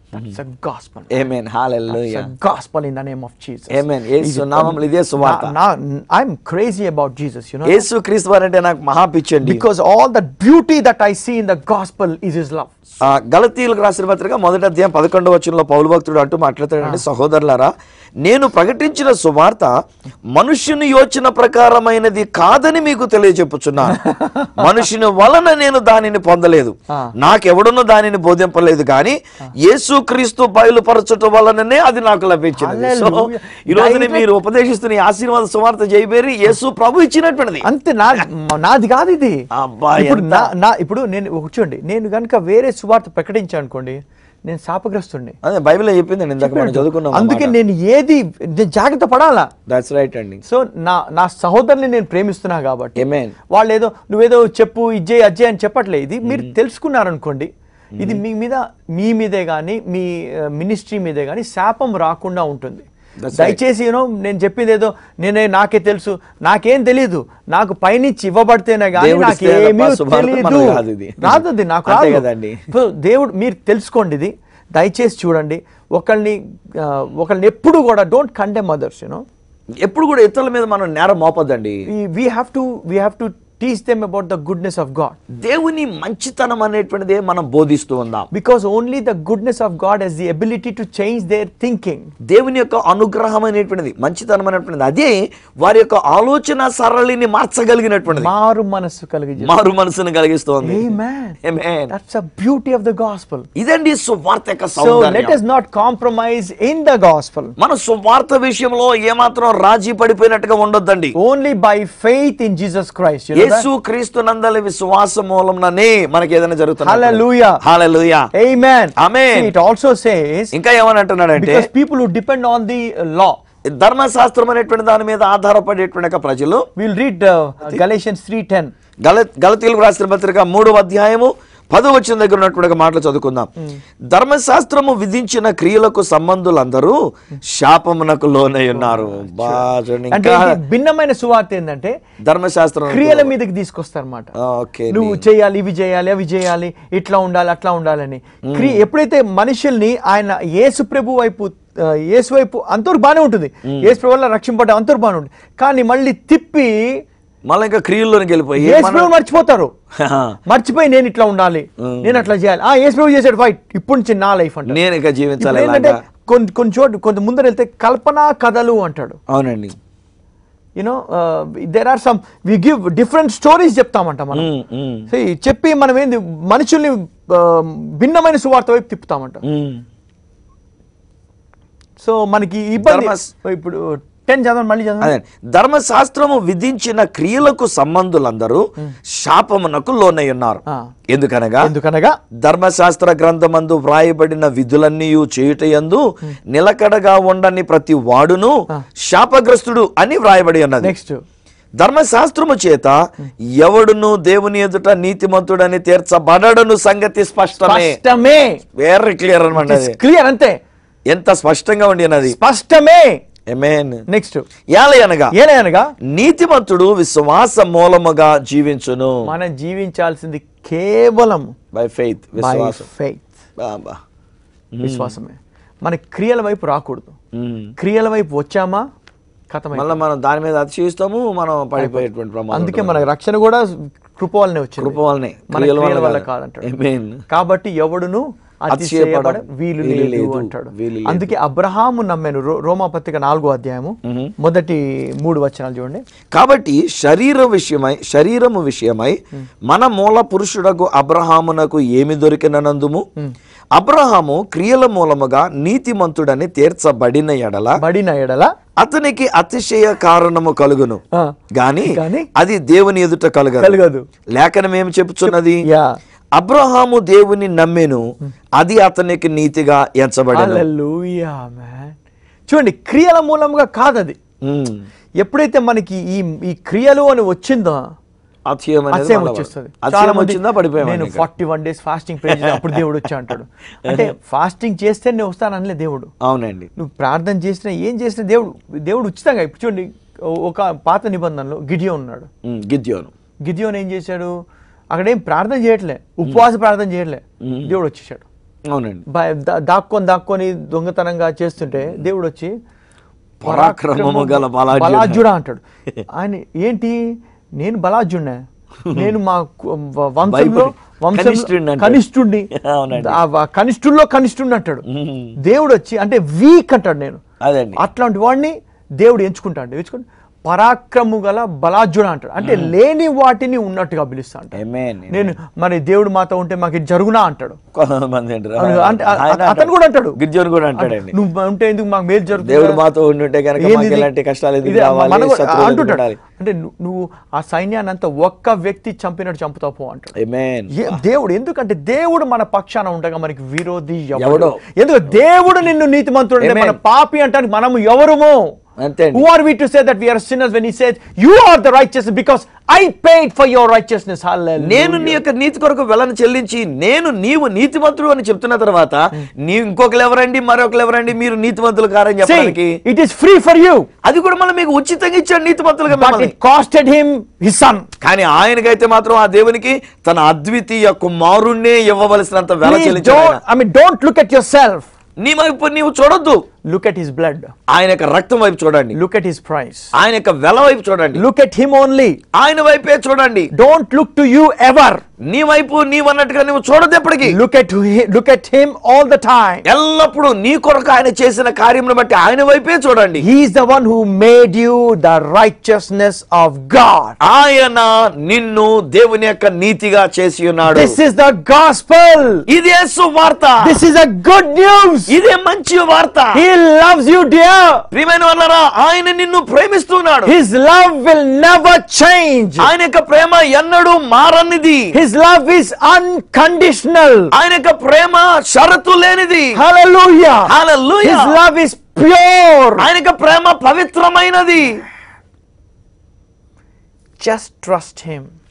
gospel amen hallelujah gospel in the name of Jesus amen యేసు నామములో ఇదే సువార్త I'm crazy about Jesus you know యేసు క్రీస్తు వారు అంటే నాకు మహా పిచ్చండి because all the beauty that I see in the gospel is his love ఆ, గలతీయులకు రాసిన పత్రిక మొదటి అధ్యాయం పదకొండవ వచనంలో పౌలు భక్తుడు అంటూ మాట్లాడతాడండి సహోదరులారా నేను ప్రకటించిన సువార్త మనుష్యుని యోచన ప్రకారమైనది కాదని మీకు తెలియజెప్పుచున్నాను మనుషుని వలన నేను దానిని పొందలేదు నాకెవడునో దానిని బోధింపలేదు కానీ యేసు క్రీస్తు బయలుపరచటం వలననే అది నాకు లభించింది సో Hallelujah. ఈ రోజున మీరు ఉపదేశిస్తున్న ఈ ఆశీర్వాద సువార్త జయబేరి యేసు ప్రభు ఇచ్చినటువంటిది అంతే నా నాది కాదు ఇది అబ్బా, ఇప్పుడు ఎంత- నా నా ఇప్పుడు నేను కూర్చోండి నేను కనుక వేరే సువార్త ప్రకటించాను అనుకోండి నేను శాపగ్రస్తుడిని అదే బైబిల్ చెప్పిందండి ఇందాక మనం చదువుకున్నాం అందుకే నేను ఏది నేను జాగ్రత్త పడాలా దట్స్ రైట్ అండి సో నా నా సహోదరుని నేను ప్రేమిస్తున్నా కాబట్టి Amen. వాళ్ళు ఏదో నువ్వేదో చెప్పు ఇజ్జే అజ్జే అని చెప్పట్లే ఇది మీరు తెలుసుకున్నారనుకోండి ఇది మీ మీద మీ మీదే కానీ మీ మినిస్ట్రీ మీదే కానీ శాపం రాకుండా ఉంటుంది That's దయచేసి యూనో నేను చెప్పింది ఏదో నేనే నాకే తెలుసు నాకేం తెలియదు నాకు పైనుంచి ఇవ్వబడితేనే కానీ దేవుడి నాకు ఇస్తే తప్ప ఏమీ శుభార్త తెలియదు మనకు రాదు ఇది. రాదు అది నాకు అంతే రాదు కదండి. సో దేవుడు మీరు తెలుసుకోండి ఇది దయచేసి చూడండి ఒకళ్ళని ఆ, ఒకళ్ళని ఎప్పుడు కూడా డోంట్ కండెమ్ అదర్స్ యూనో ఎప్పుడు కూడా ఇతరుల మీద మనం నేరం మోపొద్దండి we have to we have to teach them about the goodness of God దేవుని మంచితనం అనేటువంటిదే మనం బోధిస్తూ ఉందాం because only the goodness of God has the ability to change their thinking దేవుని యొక్క అనుగ్రహం అనేటువంటిది మంచితనం అనేటువంటిది అదే వారి యొక్క ఆలోచన సరళిని మార్చగలిగినటువంటిది మారు మనస్సు కలిగి మారు మనసును కలిగిస్తోంది Amen Amen. that's the beauty of the gospel ఇదండి సువార్త యొక్క so let సౌందర్యం us not compromise in the gospel మన సువార్త విషయంలో ఏమాత్రం రాజీ పడిపోయినట్టుగా ఉండొద్దండి only by faith in Jesus Christ you know that? యేసు క్రీస్తు నందలి విశ్వాస మూలంలోనే మనకి ఏదైనా జరుగుతుంది Hallelujah. హాలూయా amen Amen. See, it also says ఇంకా ఏమని అంటున్నాడంటే because people who depend on the uh, law ధర్మశాస్త్రం అనేటువంటి దాని మీద ఆధారపడేటువంటి యొక్క ప్రజలు we'll read uh, Galatians 3:10 గల గలతీలకు రాసిన పత్రిక మూడవ అధ్యాయము పదో వచ్చిన దగ్గర ఉన్నటువంటి మాటలు చదువుకుందాం ధర్మశాస్త్రము విధించిన క్రియలకు సంబంధులందరూ శాపమునకు లోనై ఉన్నారు బా చూడండి అంటే ఇంకా ఇది భిన్నమైన సువార్త ఏంటంటే ధర్మశాస్త్రం క్రియల మీదకి తీసుకొస్తారన్నమాట ఓకే నువ్వు చేయాలి ఇవి చేయాలి అవి చేయాలి ఇట్లా ఉండాలి అట్లా ఉండాలని క్రియ ఎప్పుడైతే మనుషుల్ని ఆయన యేసు ప్రభు వైపు ఆ, యేసు వైపు అంతవరకు బాగానే ఉంటుంది యేసు ప్రభు వల్ల రక్షింపడ్డ అంతవరకు బాగానే ఉంటుంది కానీ మళ్ళీ తిప్పి మళ్ళీ ఇంకా క్రియల్లోనికి వెళ్ళిపోయి యేసు మన- ప్రభు మర్చిపోతారు మర్చిపోయి నేను ఇట్లా ఉండాలి నేను అట్లా చేయాలి ఆ యేసు ప్రభు చేసాడు ఫైట్ ఇప్పటి నుంచి నా లైఫ్ అంటే నేను ఇక జీవించాలి ఇప్పుడు ఏంటంటే ఇలాగా. కొన్ని కొన్ని చోటు కొంత ముందర వెళ్తే కల్పనా కథలు అంటాడు అవునండి you know there are some we give different stories చెప్తామంట మనం ఉమ్, ఉమ్, See, చెప్పి మనం ఏంది మనుషుల్ని ఆ, భిన్నమైన సువార్త వైపు తిప్పుతామంట ఉమ్. సో మనకి ఇబ్బంది ధర్మస్- ఇప్పుడు టెన్ చదవండి మళ్ళీ చదవండి అదే ధర్మశాస్త్రము విధించిన క్రియలకు సంబంధులందరూ శాపమునకు లోనై ఉన్నారు ఆ. ఎందుకనగా ఎందుకనగా ధర్మశాస్త్ర గ్రంథమందు వ్రాయబడిన విధులన్నీ చేయుటయందు నిలకడగా ఉండని ప్రతి వాడును శాపగ్రస్తుడు అని వ్రాయబడి ఉన్నది నెక్స్ట్ ధర్మశాస్త్రము చేత ఎవడును దేవుని ఎదుట నీతిమంతుడని తీర్చబడను సంగతి స్పష్టమే స్పష్టమే వెరీ క్లియర్ అనమాట అది. క్లియర్ అంతే ఎంత స్పష్టంగా ఉండి ఉన్నది స్పష్టమే Amen. నెక్స్ట్ ఏలై అనగా ఏనగా నీతిమంతుడు విశ్వాస మూలముగా జీవించును మనం జీవించాల్సింది కేవలం బై ఫెయిత్ బై విశ్వాసం ఫెయిత్ బాబా విశ్వాసమే మన క్రియల వైపు రాకూడదు మ్మ్. క్రియల వైపు వచ్చామా కథమై మళ్ళీ మనం దాని మీద అతిశయిస్తాము మనం పడిపోయేటువంటి ప్రమాదం అందుకే మన రక్షణ కూడా కృప వల్లనే వచ్చింది కృప వల్లనే మన క్రియల క్రియల వల్ల వల్ల కాదు. కాదంటాడు Amen. కాబట్టి ఎవడును అతిశయపడ అతిశయపడ వీలు వీలు లేదు లేదు, అంటాడు వీలు లేదు. అందుకే అబ్రహాము నమ్మాను రో- రోమాపత్రిక నాలుగో అధ్యాయము మొదటి మూడు వచనాలు చూడండి కాబట్టి శరీర విషయమై శరీరము విషయమై మన మూల పురుషుడకు అబ్రహామునకు ఏమి దొరికినందుము అబ్రహాము క్రియల మూలముగా నీతిమంతుడని తీర్చబడిన ఎడల బడిన ఎడల అతనికి అతిశయ కారణము కలుగును ఆ, గాని గాని అది దేవుని ఎదుట కలగదు కలగదు లేఖనం ఏమి చెప్పుచున్నది యా అబ్రహాము దేవుని నమ్మెను అది అతనికి నీతిగా ఎంచబడను హల్లెలూయా మ్యాన్ చూడండి క్రియల మూలంగా కాదది ఉమ్. ఎప్పుడైతే మనకి ఈ ఈ క్రియలు అని వచ్చిందో అతిశయం అనేది అతిశయం మళ్ళా వచ్చేస్తుంది పడదు. చాలా అతిశయం మంది వచ్చిందా పడిపోయాం నేను forty one days fasting pray చేసి అప్పుడు దేవుడు వచ్చా అంటాడు అంటే ఫాస్టింగ్ చేస్తే నేను వస్తాననిలే దేవుడు అవునండి నువ్వు ప్రార్థన చేసినా ఏం చేసినా దేవుడు దేవుడు ఉచితంగా ఇప్పుడు చూడండి ఒక పాత నిబంధనలో గిడియో ఉన్నాడు ఉమ్, గిద్యోను గిడియోన్ ఏం చేశాడు అక్కడ ఏం ప్రార్థన చేయట్లే ఉపవాస ప్రార్థన చేయట్లే దేవుడు వచ్చేసాడు అవునండి బా- దా- దాక్కొని దాక్కొని దొంగతనంగా చేస్తుంటే దేవుడు వచ్చి పరాక్రమము గల బలాఢ్యుడా. బలాజ్యుడా అంటాడు ఆయన ఏంటి నేను బలాజ్యుడినా నేను మా కు- వ- వంశంలో భయపడి- వంశంలో కనిష్ఠుడిని అంటాడు. కనిష్ఠుడిని అవునండి. ఆ వ- కనిష్ఠుల్లో కనిష్ఠుడిని అంటాడు ఉమ్. దేవుడు వచ్చి అంటే వీక్ అంటాడు నేను అదండి అట్లాంటి వాడిని దేవుడు ఎంచుకుంటాడు ఎంచుకుని పరాక్రము గల బలాజ్యుడు అంటాడు అంటే లేని వాటిని ఉన్నట్టుగా పిలుస్తా అంటాడు Amen. నేను మరి దేవుడు మాతో ఉంటే మాకు ఇది జరుగునా అంటాడు కొంతమంది అంటారు. అవును, అంటే అ- ఆయన అతను కూడా అంటాడు. గిద్యోను కూడా అంటాడండి నువ్వు ఉంటే ఎందుకు మాకు మేలు జరుగుతుంది దేవుడు మాతో ఉండుంటే కనుక ఏంది మాకు ఇది? ఎలాంటి కష్టాలు ఎందుకు ఇదే రావాలి, మనం కూడా శత్రువులు ఎందుకు అంటుంటాడు ఉండాలి? అంటే ను- నువ్వు ఆ సైన్యాన్ని అంతా ఒక్క వ్యక్తి చంపినట్టు చంపుతావు పో అంటాడు Amen. ఏ- దేవుడు ఎందుకంటే దేవుడు మన పక్షాన ఉండగా మనకి విరోధి ఎవడో. ఎవడో ఎందుకు దేవుడు నిన్ను నీతిమంతుడు Amen. మన పాపి అంటానికి మనము ఎవరుమో అంతే అండి. Who are we to say that we are sinners when he says you are the righteous because I paid for your righteousness hallelujah నేను నీ యొక్క నీతి కొరకు వెళ్ళని చెల్లించి నేను నీవు నీతిమంతుడు అని చెప్తున్న తర్వాత నీవు ఇంకొకరు ఎవరండి మరొకరు ఎవరండి మీరు నీతిమంతులు కారని చెప్పడానికి See, it is free for you అది కూడా మళ్ళీ మీకు ఉచితంగా ఇచ్చాడు నీతిమంతులుగా but మిమ్మల్ని. it costed him his son కానీ ఆయనకైతే మాత్రం ఆ దేవునికి తన అద్వితీయ కుమారుణ్ణే ఇవ్వవలసినంత వెల Please చెల్లించాడు don't, ఆయన. I mean, don't look at yourself. నీ వైపు నీవు చూడొద్దు Look at his blood. ఆయన యొక్క రక్తం వైపు చూడండి Look at his price. ఆయన యొక్క వెల వైపు చూడండి Look at him only. ఆయన వైపే చూడండి Don't look to you ever. నీ వైపు నీవు అన్నట్టుగా నువ్వు చూడదు ఎప్పటికీ Look at hi- look at him all the time. ఎల్లప్పుడూ నీ కొరకు ఆయన చేసిన కార్యమును బట్టి ఆయన వైపే చూడండి He is the one who made you the righteousness of God. ఆయన నిన్ను దేవుని యొక్క నీతిగా చేసి ఉన్నాడు This is the gospel. ఇదే సువార్త This is a good news. ఇదే మంచి వార్త He loves you, dear. ప్రియమైన వాళ్ళరా ఆయన నిన్ను ప్రేమిస్తున్నాడు His love will never change. ఆయన యొక్క ప్రేమ ఎన్నడూ మారనిది His love is unconditional. ఆయన యొక్క ప్రేమ షరతు లేనిది Hallelujah. Hallelujah. His love is pure. ఆయన యొక్క ప్రేమ పవిత్రమైనది Just trust Him.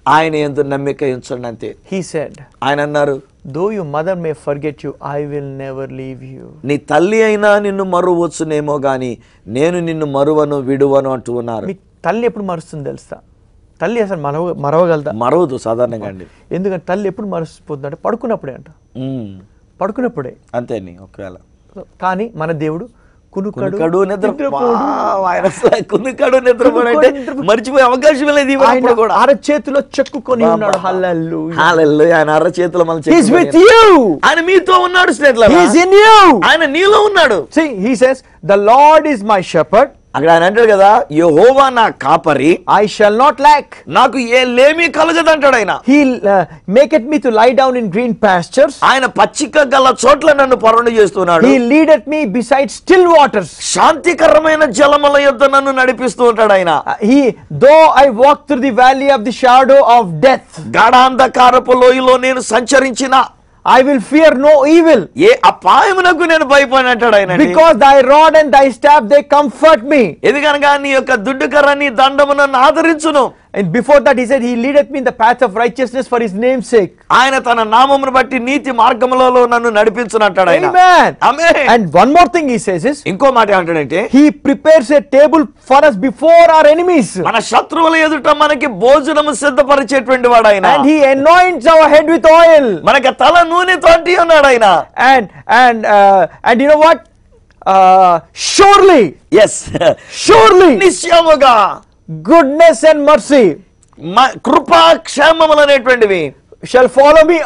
ఆయన ఎందు నమ్మిక ఉంచండి అంతే He said, ఆయన అన్నారు Though your mother may forget you, I will never leave you. నీ తల్లి అయినా నిన్ను మరువచ్చునేమో గాని నేను నిన్ను మరువను విడువను అంటూ ఉన్నారు మీ తల్లి ఎప్పుడు మరుస్తుంది తెలుసా తల్లి అసలు మరవ మరవగలదా మరవదు సాధారణంగా అండి ఎందుకంటే తల్లి ఎప్పుడు మరచిపోతుంది అంటే పడుకున్నప్పుడే అంట ఉమ్, పడుకున్నప్పుడే అంతే అండి ఒకవేళ కానీ మన దేవుడు కునుకడు కునుకడు నిద్ర నిద్రపోడు. వావ్, ఆయన అసలు కునుకడు నిద్రపోడు అంటే నిద్రపోడు. మర్చిపోయే అవకాశం లేదు ఇవాళ ఆయన అప్పుడు కూడా అరచేతిలో చెక్కుకొని ఉన్నాడు హల్లెలూయా హల్లెలూయా, ఆయన అర్ర చేతుల మన He's with you. ఆయన మీతో ఉన్నాడు స్నేహితులారా He's in you. ఆయన నీలో ఉన్నాడు See, he says, The Lord is my shepherd. అక్కడ ఆయన అంటాడు కదా యెహోవా నా కాపరి I shall not lack. నాకు ఏ లేమి కలగదంటాడు ఆయన He'll uh, maketh me to lie down in green pastures. ఆయన పచ్చిక గల చోట్ల నన్ను పరుణ చేస్తున్నాడు He leadeth me beside still waters. శాంతికరమైన జలముల యొద్ద నన్ను నడిపిస్తూ ఉంటాడు ఆయన Uh, he, though I walk through the valley of the shadow of death, గాఢాంధకారపు లోయలో నేను సంచరించిన I will fear no evil. ఏ అపాయమునకు నేను భయపడినట్టాడు ఆయన Because thy rod and thy staff they comfort me. ఎందుకనగా నీ యొక్క దుడ్డు కర్ర నీ దండము నన్ను ఆదరించును And before that he said, He leadeth me in the path of righteousness for his name's sake. ఆయన తన నామమును బట్టి నీతి మార్గములలో నన్ను నడిపించునంటాడు ఆయన Amen. Amen. And one more thing he says is, ఇంకో మాట ఏమంటాడంటే He prepares a table for us before our enemies. మన శత్రువుల ఎదుట మనకి భోజనము సిద్ధపరిచేటువంటి వాడు ఆయన And he anoints our head with oil. మనకి తల నూనె తోటి ఉన్నాడు ఆయన And and uh, and you know what? Uh, surely, yes surely, నిశ్చయముగా goodness and mercy మ- కృపా క్షేమములు అనేటువంటివి shall follow me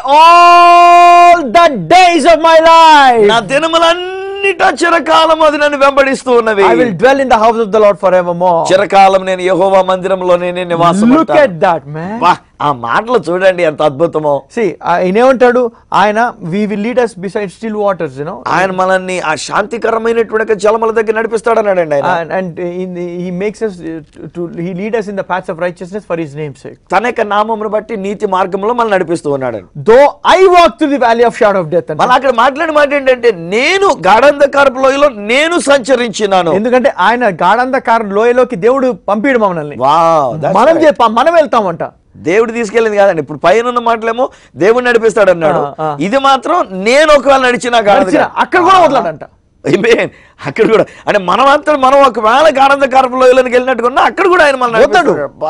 all the days of my life. నా దినములన్నిట చిరకాలం అది నన్ను వెంబడిస్తూ ఉన్నవి I will dwell in the house of the Lord forevermore. చిరకాలం నేను యెహోవా మందిరంలో నేనే నివాసం Look ఉంటాను. at that, man. వా, ఆ మాటలు చూడండి ఎంత అద్భుతమో See, ఆయన ఏమంటాడు ఆయన we will lead us beside still waters, you know. ఆయన మనల్ని ఆ శాంతికరమైనటువంటి జలముల దగ్గర నడిపిస్తాడు అన్నాడండి ఆయన And, and in the, he makes us uh, to, to he lead us in the paths of righteousness for his name's sake. తన యొక్క నామమును బట్టి నీతి మార్గంలో మనల్ని నడిపిస్తూ ఉన్నాడు Though I walk through the valley of shadow of death, and మళ్ళీ అక్కడ మాట్లాడిన మాట ఏంటంటే నేను గాఢంధకారపు లోయలో నేను సంచరించినాను ఎందుకంటే ఆయన గాఢంధకార లోయలోకి దేవుడు పంపిడు మమ్మల్ని వావ్, that's మనం right. చెప్ప మనం వెళ్తామంట దేవుడు తీసుకెళ్ళింది కాదండి ఇప్పుడు పైన ఉన్న మాటలేమో దేవుడు నడిపిస్తాడు అన్నాడు ఆ, ఆ. ఇది మాత్రం నేను ఒకవేళ నడిచినా కాదు నడిచిన అక్కడ కూడా వదలడంట Amen. అక్కడ కూడా అంటే మనం అంతా మనం ఒకవేళ గాఢంధకారపు లోయలోకి వెళ్ళినట్టుగా ఉన్నా అక్కడ కూడా ఆయన మన వదలడు.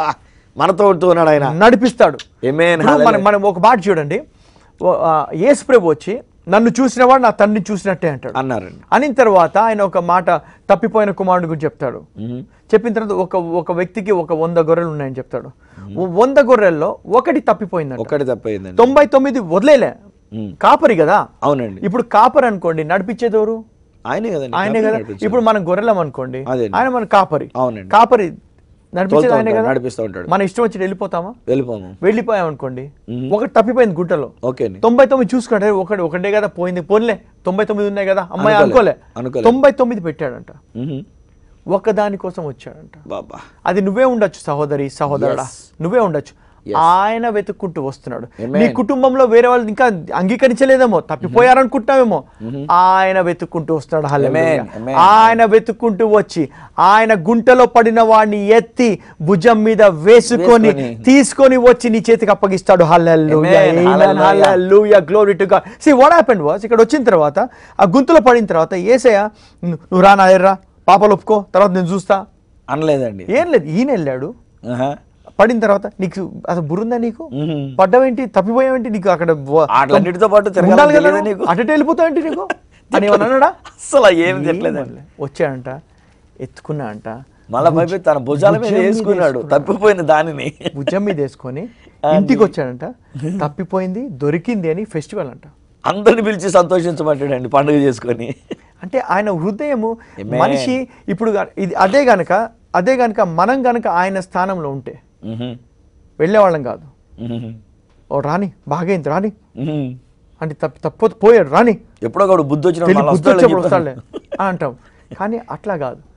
మనతో ఉంటూ ఉన్నాడు ఆయన నడిపిస్తాడు Amen. ఇప్పుడు మనం మనం ఒక మాట చూడండి ఓ- ఆ, యేసు ప్రభు వచ్చి నన్ను చూసినవాడు నా తండ్రిని చూసినట్టే అంటాడు అన్నారండి అనిన తర్వాత ఆయన ఒక మాట తప్పిపోయిన కుమారుడు గురించి చెప్తాడు చెప్పిన తర్వాత ఒక ఒక వ్యక్తికి ఒక వంద గొర్రెలు ఉన్నాయని చెప్తాడు ఓ వంద గొర్రెల్లో ఒకటి తప్పిపోయిందంట ఒక్కటి తప్పయిందండి తొంభై తొమ్మిది వదిలేలే మ్మ్. కాపరి కదా అవునండి ఇప్పుడు కాపరి అనుకోండి నడిపించేది ఎవరు ఆయనే కదండి ఆయనే కాపరి కదా నడిపించాడు. ఇప్పుడు మనం గొర్రెలం అనుకోండి అదే. ఆయన మన కాపరి అవునండి. కాపరి నడిపించేది తోలుతూ ఆయనే ఉంటాడు, కదా నడిపిస్తూ ఉంటాడు మన ఇష్టం వచ్చి వెళ్ళిపోతామా వెళ్ళిపోము వెళ్ళిపోయాం అనుకోండి ఒకటి తప్పిపోయింది గుట్టలో ఓకే అండి తొంభై తొమ్మిది చూసుకుంటే ఒకటి ఒకటే కదా పోయింది పోన్లే తొంభై తొమ్మిది ఉన్నాయి కదా అమ్మాయి అనుకోలే. అనుకోలే అనుకోలే. తొంభై తొమ్మిది పెట్టాడంట మ్మ్. ఒక దాని కోసం వచ్చాడంట బాబా అది నువ్వే ఉండొచ్చు సహోదరి సహోదరుడా Yes. నువ్వే ఉండొచ్చు Yes. ఆయన వెతుక్కుంటూ వస్తున్నాడు Amen. నీ కుటుంబంలో వేరే వాళ్ళు ఇంకా అంగీకరించలేదేమో తప్పిపోయారనుకుంటున్నావేమో ఆయన వెతుక్కుంటూ వస్తున్నాడు హల్లెలూయా. Amen. Amen. ఆయన వెతుక్కుంటూ వచ్చి ఆయన గుంటలో పడిన వాడిని ఎత్తి భుజం మీద వేసుకొని వేసుకొని. తీసుకొని వచ్చి నీ చేతికి అప్పగిస్తాడు hallelujah Amen. Amen. Hallelujah. Hallelujah glory to God see what happened was ఇక్కడ వచ్చిన తర్వాత ఆ గుంతలో పడిన తర్వాత ఏసయ్య "ను- నువ్వు రా నా ఎర్రా పాపలు ఒప్పుకో తర్వాత నేను చూస్తా అనలేదండి ఏం లేదు ఈయన వెళ్ళాడు ఆహా. పడిన తర్వాత నీకు అసలు బురుందా నీకు మ్మ్. పడ్డవేంటి తప్పిపోయావేంటి నీకు అక్కడ వ- వాటిలన్నిటితో పాటు తిరగాలని ఉండాలి కదా తెలియదా నువ్వు? నీకు? అటు వెళ్ళిపోతావేంటి నీకు అని ఏమన్నా అన్నాడా అసలు ఏం తిట్టలేదండి ఏమనలే. వచ్చాడంట ఎత్తుకున్నా అంట మళ్ళా పైపు తన భుజాల మీద భుజం మీద వేసుకున్నాడు వేసుకున్నాడు. తప్పిపోయిన దానిని భుజం మీద వేసుకొని ఇంటికి వచ్చాడంట తప్పిపోయింది దొరికింది అని ఫెస్టివల్ అంట అందరిని పిలిచి సంతోషించమంటాడండి పండుగ చేసుకొని అంటే ఆయన హృదయము Amen. మనిషి ఇప్పుడు గా- ఇది అదే గనక అదే గనక మనం గనక ఆయన స్థానంలో ఉంటే మ్మ్. వెళ్ళేవాళ్ళం కాదు మ్మ్. ఓ రాని బాగైంది రాని మ్మ్. అంటే తప్పి తప్ప పోయాడు రాని ఎప్పుడో ఒకడు బుద్ధి వచ్చిన తెలివి బుద్ధి వచ్చేప్పుడు వస్తాడులే అని అంటాం కానీ అట్లా కాదు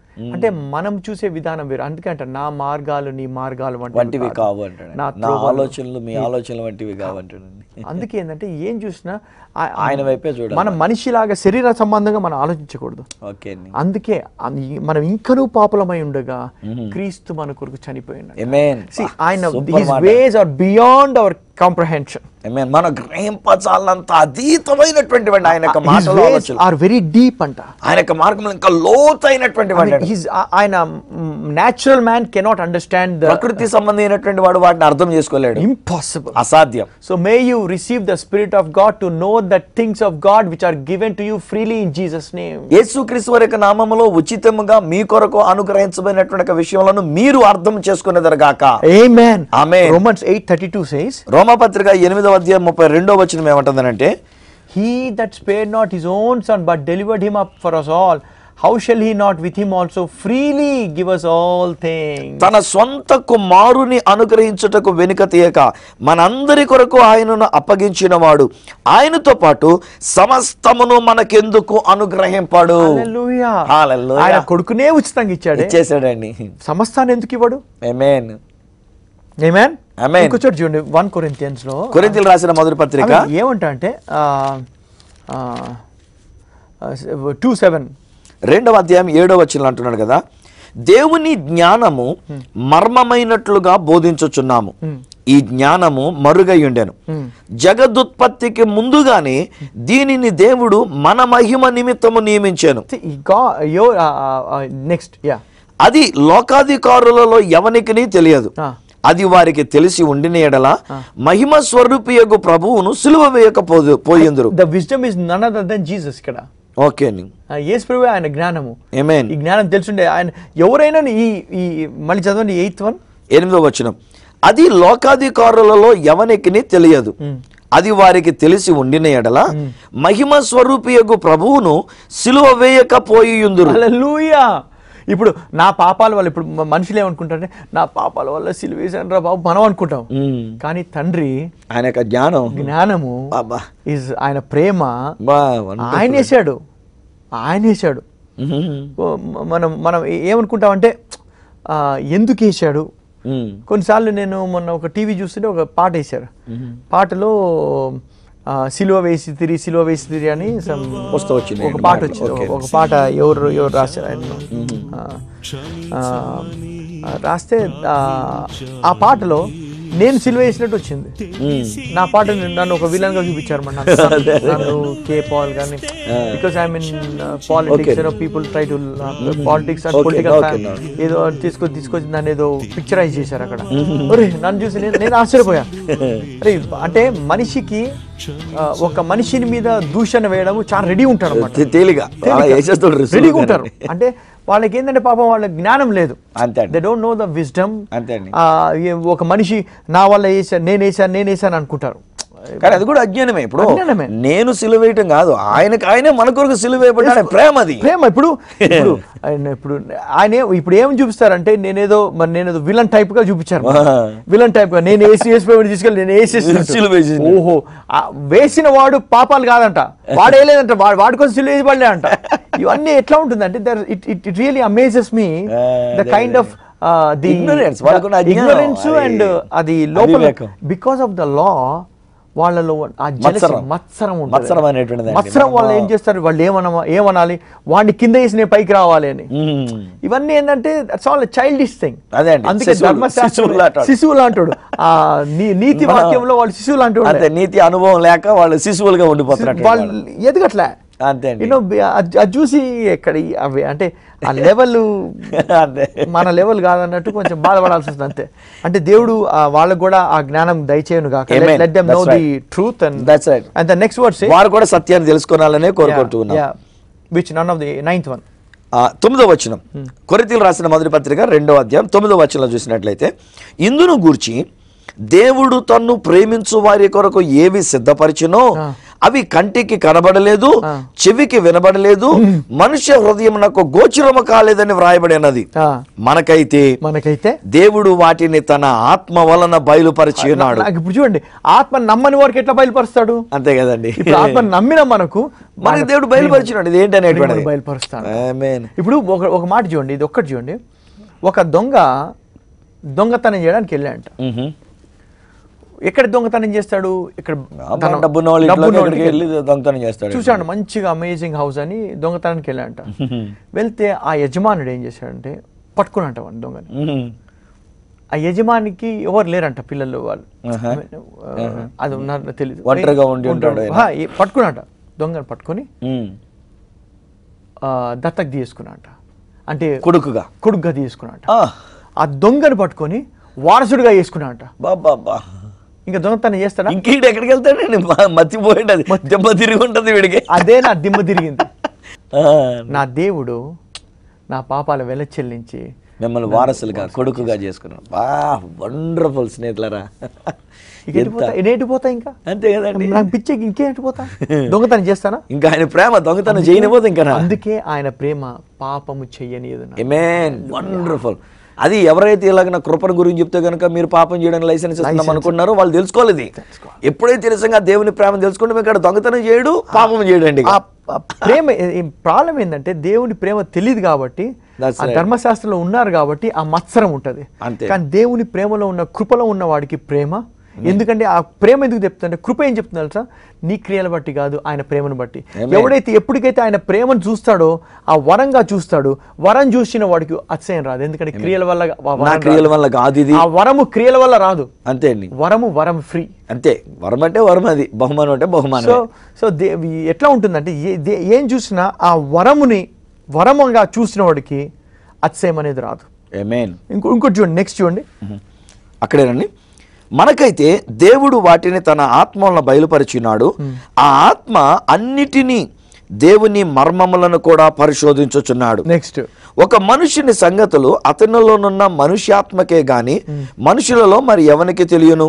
అంటే మనం చూసే విధానం వేరు అందుకంటే నా మార్గాలు నీ మార్గాలు వంటివి వంటివి కాదు. కావు అంటాడు నా నా ఆలోచనలు మీ ఆలోచనలు వంటివి కావు అంటాడండి అందుకే ఏంటంటే ఏం చూసినా ఆ- ఆయన వైపే చూడాలి మనం మనిషిలాగా శరీర సంబంధంగా మనం ఆలోచించకూడదు ఓకే అండి అందుకే అన్- మనం ఇంకనూ పాపులమై ఉండగా క్రీస్తు మన కొరకు చనిపోయినాడు Amen. See, ఆయన Super హిస్ మాట. Ways are beyond our comprehension Amen. మనం గ్రహింపచాలంత అతీతమైనటువంటి వాడిని ఆయన యొక్క హిస్ మాటలు వేస్ ఆలోచనలు ఆర్ వెరీ డీప్ అంట ఆయన యొక్క మార్గంలో ఇంకా లోతైనటువంటి వాడు అండి. హిస్ ఆయన natural man cannot understand the ప్రకృతి సంబంధమైనటువంటి వాడు వాటిని అర్థం చేసుకోలేడు ఇంపాసిబుల్ అసాధ్యం So may you receive the Spirit of God to know the things of God which are given to you freely in Jesus' name. యేసుక్రీస్తు వారి యొక్క నామములో ఉచితముగా మీ కొరకు అనుగ్రహించబడినటువంటి యొక్క విషయములను మీరు అర్థం చేసుకునేదరగాక Amen. Amen. Romans 8:32 says, రోమపత్రిక ఎనిమిదవ అధ్యాయం ముప్పై రెండో వచనం ఏమంటుందనంటే He that spared not his own son but delivered him up for us all, how shall he not with him also freely give us all things? తన సొంత కుమారుని అనుగ్రహించుటకు వెనుక తీయక మనందరి కొరకు ఆయనను అప్పగించిన వాడు ఆయనతో పాటు సమస్తమును మనకెందుకు అనుగ్రహింపాడు Hallelujah. Hallelujah. ఆయన కొడుకునే ఉచితంగా ఇచ్చాడే ఇచ్చేసాడండి సమస్తాన్ని ఎందుకు ఇవ్వడు Amen. Amen Amen. ఇంకో చోటు చూడండి వన్ కొరింతియన్స్ లో కొరింథీయులు రాసిన మొదటి పత్రిక అవి ఏమంటా అంటే టూ సెవెన్ రెండవ అధ్యాయం ఏడవ వచనం అంటున్నాడు కదా దేవుని జ్ఞానము మర్మమైనట్లుగా బోధించుచున్నాము ఈ జ్ఞానము మరుగై ఉండెను జగదుత్పత్తికి ముందుగానే దీనిని దేవుడు మన మహిమ నిమిత్తము నియమించాను నెక్స్ట్ యా అది లోకాధికారులలో ఎవనికిని తెలియదు అది వారికి తెలిసి ఉండిన ఎడల మహిమ స్వరూపియగు ప్రభువును సిలువ వేయకపోదు పోయిందురు the wisdom is none other than Jesus ఇక్కడ ఓకే అండి యేసు ప్రభు ఆయన జ్ఞానము ఏమేన్ ఈ జ్ఞానం తెలుసుండే ఆయన ఎవరైనా ఈ ఈ మళ్ళీ చదవండి ఎయిత్ వన్ ఎనిమిదో వచనం అది లోకాధికారులలో ఎవనికిని తెలియదు అది వారికి తెలిసి ఉండిన ఎడల మహిమ స్వరూపియగు ప్రభువును సిలువ వేయకపోయియుందురు హల్లెలూయా ఇప్పుడు నా పాపాల వల్ల ఇప్పుడు మ- మనుషులు ఏమనుకుంటారంటే నా పాపాల వల్ల సిలువేశాను రా బాబు మనం అనుకుంటాం ఉమ్. కానీ తండ్రి ఆయన యొక్క జ్ఞానం జ్ఞానము అబ్బా. ఇస్ ఆయన ప్రేమ బా, wonderful. ఆయన వేసాడు ఆయన వేసాడు ఉమ్. ఓ, మ- మనం మనం ఏ- ఏమనుకుంటామంటే ఆ, ఎందుకు వేసాడు ఉమ్. కొన్నిసార్లు నేను మొన్న ఒక టీవీ చూస్తుంటే ఒక పాట వేశారు పాటలో ఆ, సిలువ వేసి తిరి సిలువ వేసి తిరి అని some- వస్తూ వచ్చింది ఒక పాట వచ్చింది ఓకే. ఒక పాట ఎవరు ఎవరు రాశారు ఆయన ఆ, ఆ, ఆ, రాస్తే ఆ, ఆ పాటలో నేను సిలువ వేసినట్టు వచ్చింది నా పాట నన్ను ఒక విలన్ గా చూపించారు మన నన్ను కే పాల్ కానీ because I mean politics people try to politics and Okay, political okay, no. ఏదో తీసుకొచ్చి తీసుకొచ్చి దాన్ని ఏదో పిక్చరైజ్ చేశారు అక్కడ ఒరే నన్ను చూసి నేను నేను ఆశ్చర్యపోయా అరే అంటే మనిషికి ఆ, ఒక మనిషిని మీద దూషణ వేయడం చాలా రెడీ ఉంటారు అన్నమాట తే- తేలిగా అలా వేసేస్తాడు రిసులుగా. రెడీగా ఉంటారు అంటే వాళ్ళకి ఏంటంటే పాపం వాళ్ళ జ్ఞానం లేదు అంతే అండి they don't know the wisdom అంతే అండి ఒక మనిషి నా వల్ల వేసాను నేను వేసాను నేను వేసాను అనుకుంటారు కానీ అది కూడా అజ్ఞానమే ఇప్పుడు అజ్ఞానమే. నేను సిలువ వేయటం కాదు ఆయనకి ఆయనే మన కొరకు సిలువ వేయబడ్డాడు ప్రేమ అది ప్రేమ ఇప్పుడు ఇప్పుడు ఆయన ఇప్పుడు ఆయన ఏ- ఇప్పుడు ఏం చూపిస్తారంటే నేనేదో మరి నేనేదో విలన్ టైప్ గా చూపించారు విలన్ టైప్ గా నేను వేసి వేసి పోయి తీసుకెళ్ళి నేను వేసేసి సిలువ వేసేసి. ఓహో ఆ వేసిన వాడు పాపాలు కాదంట వాడు వేయలేదంట వాడు వాడి కోసం సిలువ వేసి పడలే అంట ఇవన్నీ ఎట్లా ఉంటుందంటే there it it it really amazes me the అదే, కైండ్ ఆఫ్ ది Ignorance, వాళ్ళకున్న అజ్ఞానం. ఇగ్నరెన్స్ అది అండ్ అది లోపల అవివేకం. బికాస్ ఆఫ్ ద లా వాళ్ళలో ఆ jealousy, మత్సరం. మత్సరం ఉంటుంది మత్సరం అనేటువంటిది అండి. మత్సరం మనం- వాళ్ళు ఏం చేస్తారు వాళ్ళు ఏమన ఏమనాలి వాడిని కింద వేసి నేను పైకి రావాలి అని ఉమ్. ఇవన్నీ ఏంటంటే దట్స్ ఆల్ చైల్డిష్ థింగ్ అదే అండి, అందుకే శిశువులు- ధర్మశాస్త్రం శిశువులు అంటాడు. శిశువులు అంటాడు ఆ నీ- నీతి మన- వాక్యంలో వాళ్ళు శిశువులు అంటాడు అంతే నీతి అనుభవం లేక వాళ్ళు శిశువులుగా ఉండిపోతున్నట్టు వాళ్ళు ఎదగట్లే అంతే అండి యూనో అది చూసి ఎక్కడ ఈ- అవి అంటే ఆ లెవెల్ అంతే మన లెవెల్ కాదన్నట్టు కొంచెం బాధపడాల్సి వస్తుంది అంతే అంటే దేవుడు ఆ వాళ్ళకు కూడా ఆ జ్ఞానం దయచేయను కాక Amen. Let them know That's the truth and That's right. And the next word వారు కూడా సత్యాన్ని తెలుసుకోవాలనే కోరుకుంటూ ఉన్నాం which none of the ninth one ఆ, తొమ్మిదో వచనం కొరితీలు రాసిన మొదటి పత్రిక రెండో అధ్యాయం తొమ్మిదో వచనంలో చూసినట్లయితే ఇందును గూర్చి దేవుడు తన్ను ప్రేమించు వారి కొరకు ఏవి సిద్ధపరిచినో అవి కంటికి కనబడలేదు చెవికి వినబడలేదు మనుష్య హృదయమునకు గోచరము కాలేదని వ్రాయబడినది ఆ, మనకైతే మనకైతే దేవుడు వాటిని తన ఆత్మ వలన బయలుపరిచి ఉన్నాడు నాకు ఇప్పుడు చూడండి ఆత్మ నమ్మని వారికి ఎట్లా బయలుపరుస్తాడు అంతే కదండి ఇప్పుడు ఆత్మ నమ్మిన మనకు మనకి దేవుడు బయలుపరిచినాడు ఇది ఏంటి అనేటువంటిది ప్రేమను బయలుపరుస్తాడు ఆమేన్. ఇప్పుడు ఒక ఒక మాట చూడండి ఇది ఒక్కటి చూడండి ఒక దొంగ దొంగతనం చేయడానికి వెళ్ళాడంట మ్హూ. ఎక్కడ దొంగతనం చేస్తాడు ఇక్కడ అమ్మ తన- డబ్బున్న వాళ్ళ డబ్బున్న ఇంట్లోకి వాళ్ళకి ఎక్కడికి వెళ్ళి దొంగతనం చేస్తాడు చూశాడు మంచిగా అమేజింగ్ హౌస్ అని దొంగతనానికి వెళ్ళాడంట వెళ్తే ఆ యజమానుడు ఏం చేశాడంటే పట్టుకున్నట్ట వాడిని దొంగని మ్హూ. ఆ యజమానికి ఎవరు లేరంట పిల్లలు వాళ్ళు ఆహా. ఆ, అది ఉన్నారో తెలియదు ఒంటరిగా ఉండి ఉంటాడు ఆయన. ఆ, ఈ- పట్టుకున్నట్ట దొంగని పట్టుకొని మ్మ్. ఆ, దత్తకు తీసుకున్నట్ట అంటే కొడుకుగా కొడుకుగా తీసుకున్నట్ట ఆ, ఆ దొంగని పట్టుకొని వారసుడిగా చేసుకున్నట్ట బాబా ఇంకా దొంగతనం చేస్తాడా ఇంకీడు ఎక్కడికి వెళ్తాడండి మ- మర్చిపోయింది అది దెబ్బ తిరిగి ఉంటుంది వీడికి అదే నా దిమ్మ తిరిగింది ఆ, నా దేవుడు నా పాపాల వెల చెల్లించి మిమ్మల్ని వారసులుగా కొడుకుగా చేసుకున్నాడు బా వండర్ఫుల్ స్నేహితులరా ఇక ఎటుపోతా ఎటుపోతా ఇంకా అంతే కదండి నాకు పిచ్చేకి ఇంకే ఎటుపోతా దొంగతనం చేస్తానా ఇంకా ఆయన ప్రేమ దొంగతనం చేయనిపోతే ఇంకా అందుకే ఆయన ప్రేమ పాపము చెయ్యనియదు నాకు. ఎమేన్ వండర్ఫుల్ అది ఎవరైతే ఇలాగ నా కృపణ గురించి చెప్తే కనుక మీరు పాపం చేయడానికి లైసెన్స్ ఇస్తున్నాం అనుకున్నారో వాళ్ళు తెలుసుకోవాలి ఇది ఎప్పుడైతే నిజంగా దేవుని ప్రేమ తెలుసుకుంటే మీకు ఇక్కడ దొంగతనం చేయడు పాపం చేయడండి ఆ ఆ ప్రేమ ప్రాబ్లం ఏంటంటే దేవుని ప్రేమ తెలియదు కాబట్టి That's ఆ ధర్మశాస్త్రంలో ఉన్నారు కాబట్టి ఆ మత్సరం ఉంటది అంతే. కానీ దేవుని ప్రేమలో ఉన్న కృపలో ఉన్న వాడికి ప్రేమ ఎందుకంటే ఆ ప్రేమ ఎందుకు చెప్తుందంటే కృప ఏం చెప్తుంది తెలుసా నీ క్రియల బట్టి కాదు ఆయన ప్రేమను బట్టి ఎవడైతే ఎప్పటికైతే ఆయన ప్రేమను చూస్తాడో ఆ వరంగా చూస్తాడు వరం చూసిన వాడికి అతిశయం రాదు ఎందుకంటే క్రియల వల్ల ఆ వరం నా రాదు. క్రియల వల్ల కాదు ఇది ఆ వరము క్రియల వల్ల రాదు అంతే అండి వరము వరం ఫ్రీ అంతే వరం అంటే వరం అది బహుమానం అంటే బహుమానం సో సో దే- ఈ- ఎట్లా ఉంటుందంటే ఏ- దే- ఏం చూసినా ఆ వరముని వరముగా చూసిన వాడికి అతిశయం అనేది రాదు ఎమేన్ ఇంకో ఇంకోటి చూడండి నెక్స్ట్ చూడండి అక్కడేనండి మనకైతే దేవుడు వాటిని తన ఆత్మలను బయలుపరిచినాడు ఆ ఆత్మ అన్నిటినీ దేవుని మర్మములను కూడా పరిశోధించుచున్నాడు నెక్స్ట్ ఒక మనుషుని సంగతులు అతనిలోనున్న మనుష్యాత్మకే గాని మనుషులలో మరి ఎవనికి తెలియను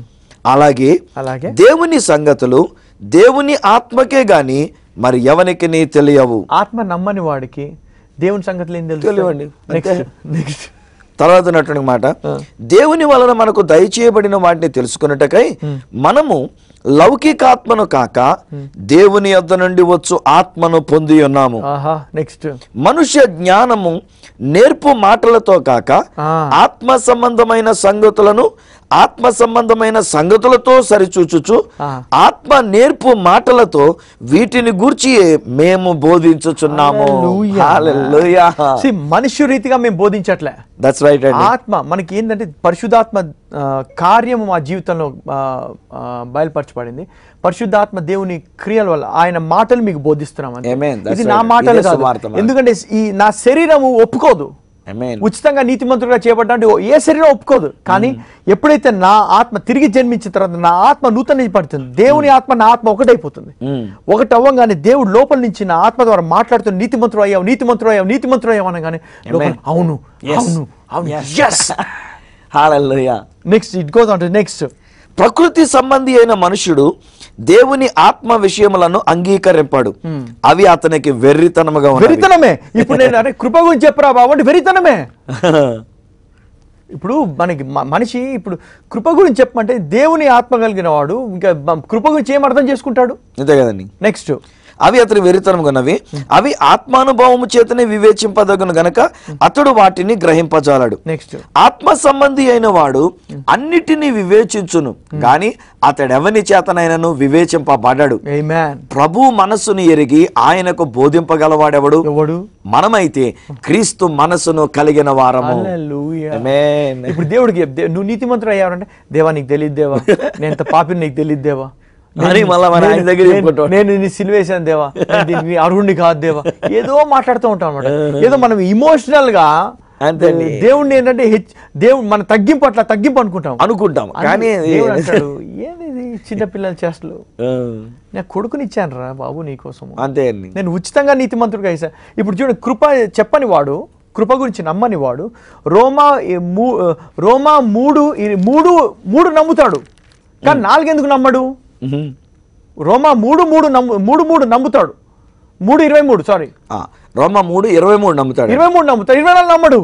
అలాగే అలాగే దేవుని సంగతులు దేవుని ఆత్మకే గాని మరి ఎవనికి నీ తెలియవు ఆత్మ నమ్మని వాడికి దేవుని సంగతులు ఏం తెలుసు తెలియవండి. నెక్స్ట్ నెక్స్ట్ తర్వాత ఉన్నటువంటి మాట దేవుని వలన మనకు దయచేయబడిన వాటిని తెలుసుకున్నటకై మనము లౌకికాత్మను కాక దేవుని యొద్ద నుండి వచ్చు ఆత్మను పొంది ఉన్నాము ఆహా నెక్స్ట్ మనుష్య జ్ఞానము నేర్పు మాటలతో కాక ఆ. ఆత్మ సంబంధమైన సంగతులను ఆత్మ సంబంధమైన సంగతులతో సరిచూచుచు ఆ. ఆత్మ నేర్పు మాటలతో వీటిని గూర్చి మేము బోధించుచున్నాము Hallelujah. See, మనుష్య రీతిగా మేము బోధించట్లే దట్స్ రైట్ అండి ఆత్మ మనకి ఏంటంటే పరిశుద్ధాత్మ ఆ, కార్యము మా జీవితంలో ఆ, ఆ, బయలుపరచబడింది పరిశుద్ధాత్మ దేవుని క్రియల వల్ల ఆయన మాటలు మీకు బోధిస్తున్నాం అంతే. Amen. That's ఇది నా right. మాటలు ఇదే కాదు సువార్త మనకి. ఎందుకంటే ఈ నా శరీరము ఒప్పుకోదు Amen. ఉచితంగా నీతిమంతుడిగా చేయబడ్డా ఏ శరీరం ఒప్పుకోదు కానీ ఎప్పుడైతే నా ఆత్మ తిరిగి జన్మించిన తర్వాత నా ఆత్మ నూతన పడుతుంది దేవుని ఆత్మ నా ఆత్మ ఒకటైపోతుంది Mm. ఒకటి అవ్వగానే దేవుడు లోపల నుంచి నా ఆత్మ ద్వారా మాట్లాడుతున్న నీతిమంతుడు అయ్యావు నీతిమంతుడు అయ్యావు నీతిమంతుడు అయ్యావు అనగానే లోపల, అవును Yes. అవును అవును Yes. Hallelujah. Next it goes on to next ప్రకృతి సంబంధి అయిన మనుషుడు దేవుని ఆత్మ విషయములను అంగీకరింపాడు అవి అతనికి వెర్రితనముగా ఉన్నవి వెరితనమే ఇప్పుడు నేను అరే కృప గురించి చెప్పరా బాబు అంటే వెరితనమే ఇప్పుడు మనకి మ- మనిషి ఇప్పుడు కృప గురించి చెప్పమంటే దేవుని ఆత్మ కలిగిన వాడు ఇంకా మ- కృప గురించి ఏం అర్థం చేసుకుంటాడు అంతే కదండి నెక్స్ట్ అవి అతని వెరితనముగన్నవి అవి ఆత్మానుభవము చేతనే వివేచింపదగును గనక అతడు వాటిని గ్రహింపజాలడు నెక్స్ట్ ఆత్మ సంబంధి అయిన వాడు అన్నిటినీ వివేచించును గాని అతడెవని చేతనైనను వివేచింపబడ్డాడు ఏ మ్యాన్ ప్రభు మనస్సును ఎరిగి ఆయనకు బోధింపగలవాడెవడు ఎవడు మనమైతే క్రీస్తు మనస్సును కలిగిన వారము Hallelujah. Amen. ఇప్పుడు దేవుడికి చెప్, దే- నువ్వు నీతిమంతుడు అయ్యావంటే దేవా నీకు తెలియదు దేవా నేను ఎంత పాపిని నీకు తెలియదు దేవా అని మళ్ళా మన ఆయన నేను- దగ్గర నేను- చెప్పుకుంటాం. నేను నీ సిల్వేశాను దేవా నేను దీనికి అర్హుడిని కాదు దేవా ఏదో మాట్లాడుతూ ఉంటాం అనమాట ఏదో మనం ఇమోషనల్ గా అంతే అండి. దేవుడిని ఏంటంటే హెచ్- దేవుడు మన తగ్గింపు అట్లా తగ్గింపు అనుకుంటాం అనుకుంటాం కానీ అది- దేవుడు అంటాడు ఏంది ఇది చిన్నపిల్లల చేష్టలు ఆ, నేను కొడుకునిచ్చాను రా బాబు నీకోసము అంతే అండి నేను ఉచితంగా నీతిమంతుడిగా ఇస్తాను ఇప్పుడు చూడండి కృప చెప్పని వాడు కృప గురించి నమ్మని వాడు రోమా ఈ మూ- రోమా మూడు ఈ మూడు మూడు నమ్ముతాడు కానీ నాలుగెందుకు నమ్మడు మ్మ్. రోమా మూడు మూడు నమ్ము మూడు మూడు నమ్ముతాడు మూడు ఇరవై మూడు సారీ ఆ, రోమా మూడు ఇరవై మూడు నమ్ముతాడు ఇరవై మూడు నమ్ముతాడు ఇరవై నాలుగు నమ్మడు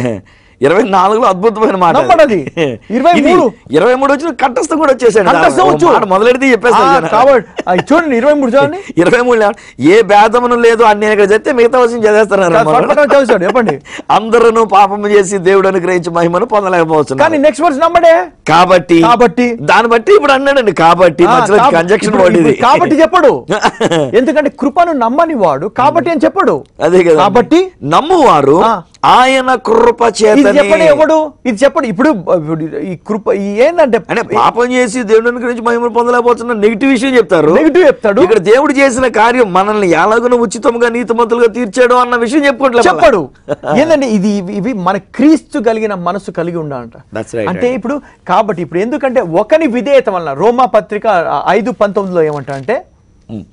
ఇరవై నాలుగులో అద్భుతమైన మాట నమ్మడు అది. ఇరవై ఇది మూడు. ఇరవై మూడు వచ్చిన కంఠస్థం కూడా వచ్చేసాడు కంఠస్థం వచ్చు. మాట మొదలెడితే చెప్పేస్తాడు ఆ, జనం. కాబట్టి ఆ, చూడండి ఇరవై మూడు చూడండి ఇరవై మూడు లేవ- ఏ భేదమును లేదు అని నేను ఇక్కడ చెప్తే మిగతా వచ్చిన చదివేస్తున్నారు పట్టుపట్టుకొని చదువుతాడు చెప్పండి అందరూ పాపము చేసి దేవుడు అనుగ్రహించి మహిమను పొందలేకపోతున్నారు కానీ నెక్స్ట్ వర్స్ నమ్మడే కాబట్టి కాబట్టి. దాన్ని బట్టి ఇప్పుడు అన్నాడండి కాబట్టి ఆ, మధ్యలో కాబ- కంజక్షన్ ఇప్పుడు- వర్డ్ ఇది ఇప్పుడు కాబట్టి చెప్పడు ఎందుకంటే కృపను నమ్మని వాడు కాబట్టి అని చెప్పడు అదే కదా కాబట్టి నమ్మువారు ఆ. ఆయన కృప ఇది చెప్పడు చేతని ఎవడు ఇది చెప్పడు ఇప్పుడు ఇప్పుడు ఈ కృప ఈ ఏంటంటే అంటే పాపం చేసి దేవుడి గురించి మహిమను పొందలేకపోతున్న నెగిటివ్ విషయం చెప్తారు నెగిటివ్ చెప్తాడు ఇక్కడ దేవుడు చేసిన కార్యం మనల్ని ఎలాగో ఉచితంగా నీతిమంతులుగా తీర్చాడు అన్న విషయం చెప్పుకోవట్లేదు మళ్ళా. చెప్పడు ఏంటంటే ఇది ఇవి- ఇవి మన క్రీస్తు కలిగిన మనసు కలిగి ఉండాలంట That's right, అంటే ఇప్పుడు కాబట్టి ఇప్పుడు ఎందుకంటే ఒకని విధేయత వలన రోమా పత్రిక ఆ, ఐదు పంతొమ్మిదిలో ఏమంటా అంటే ఉమ్.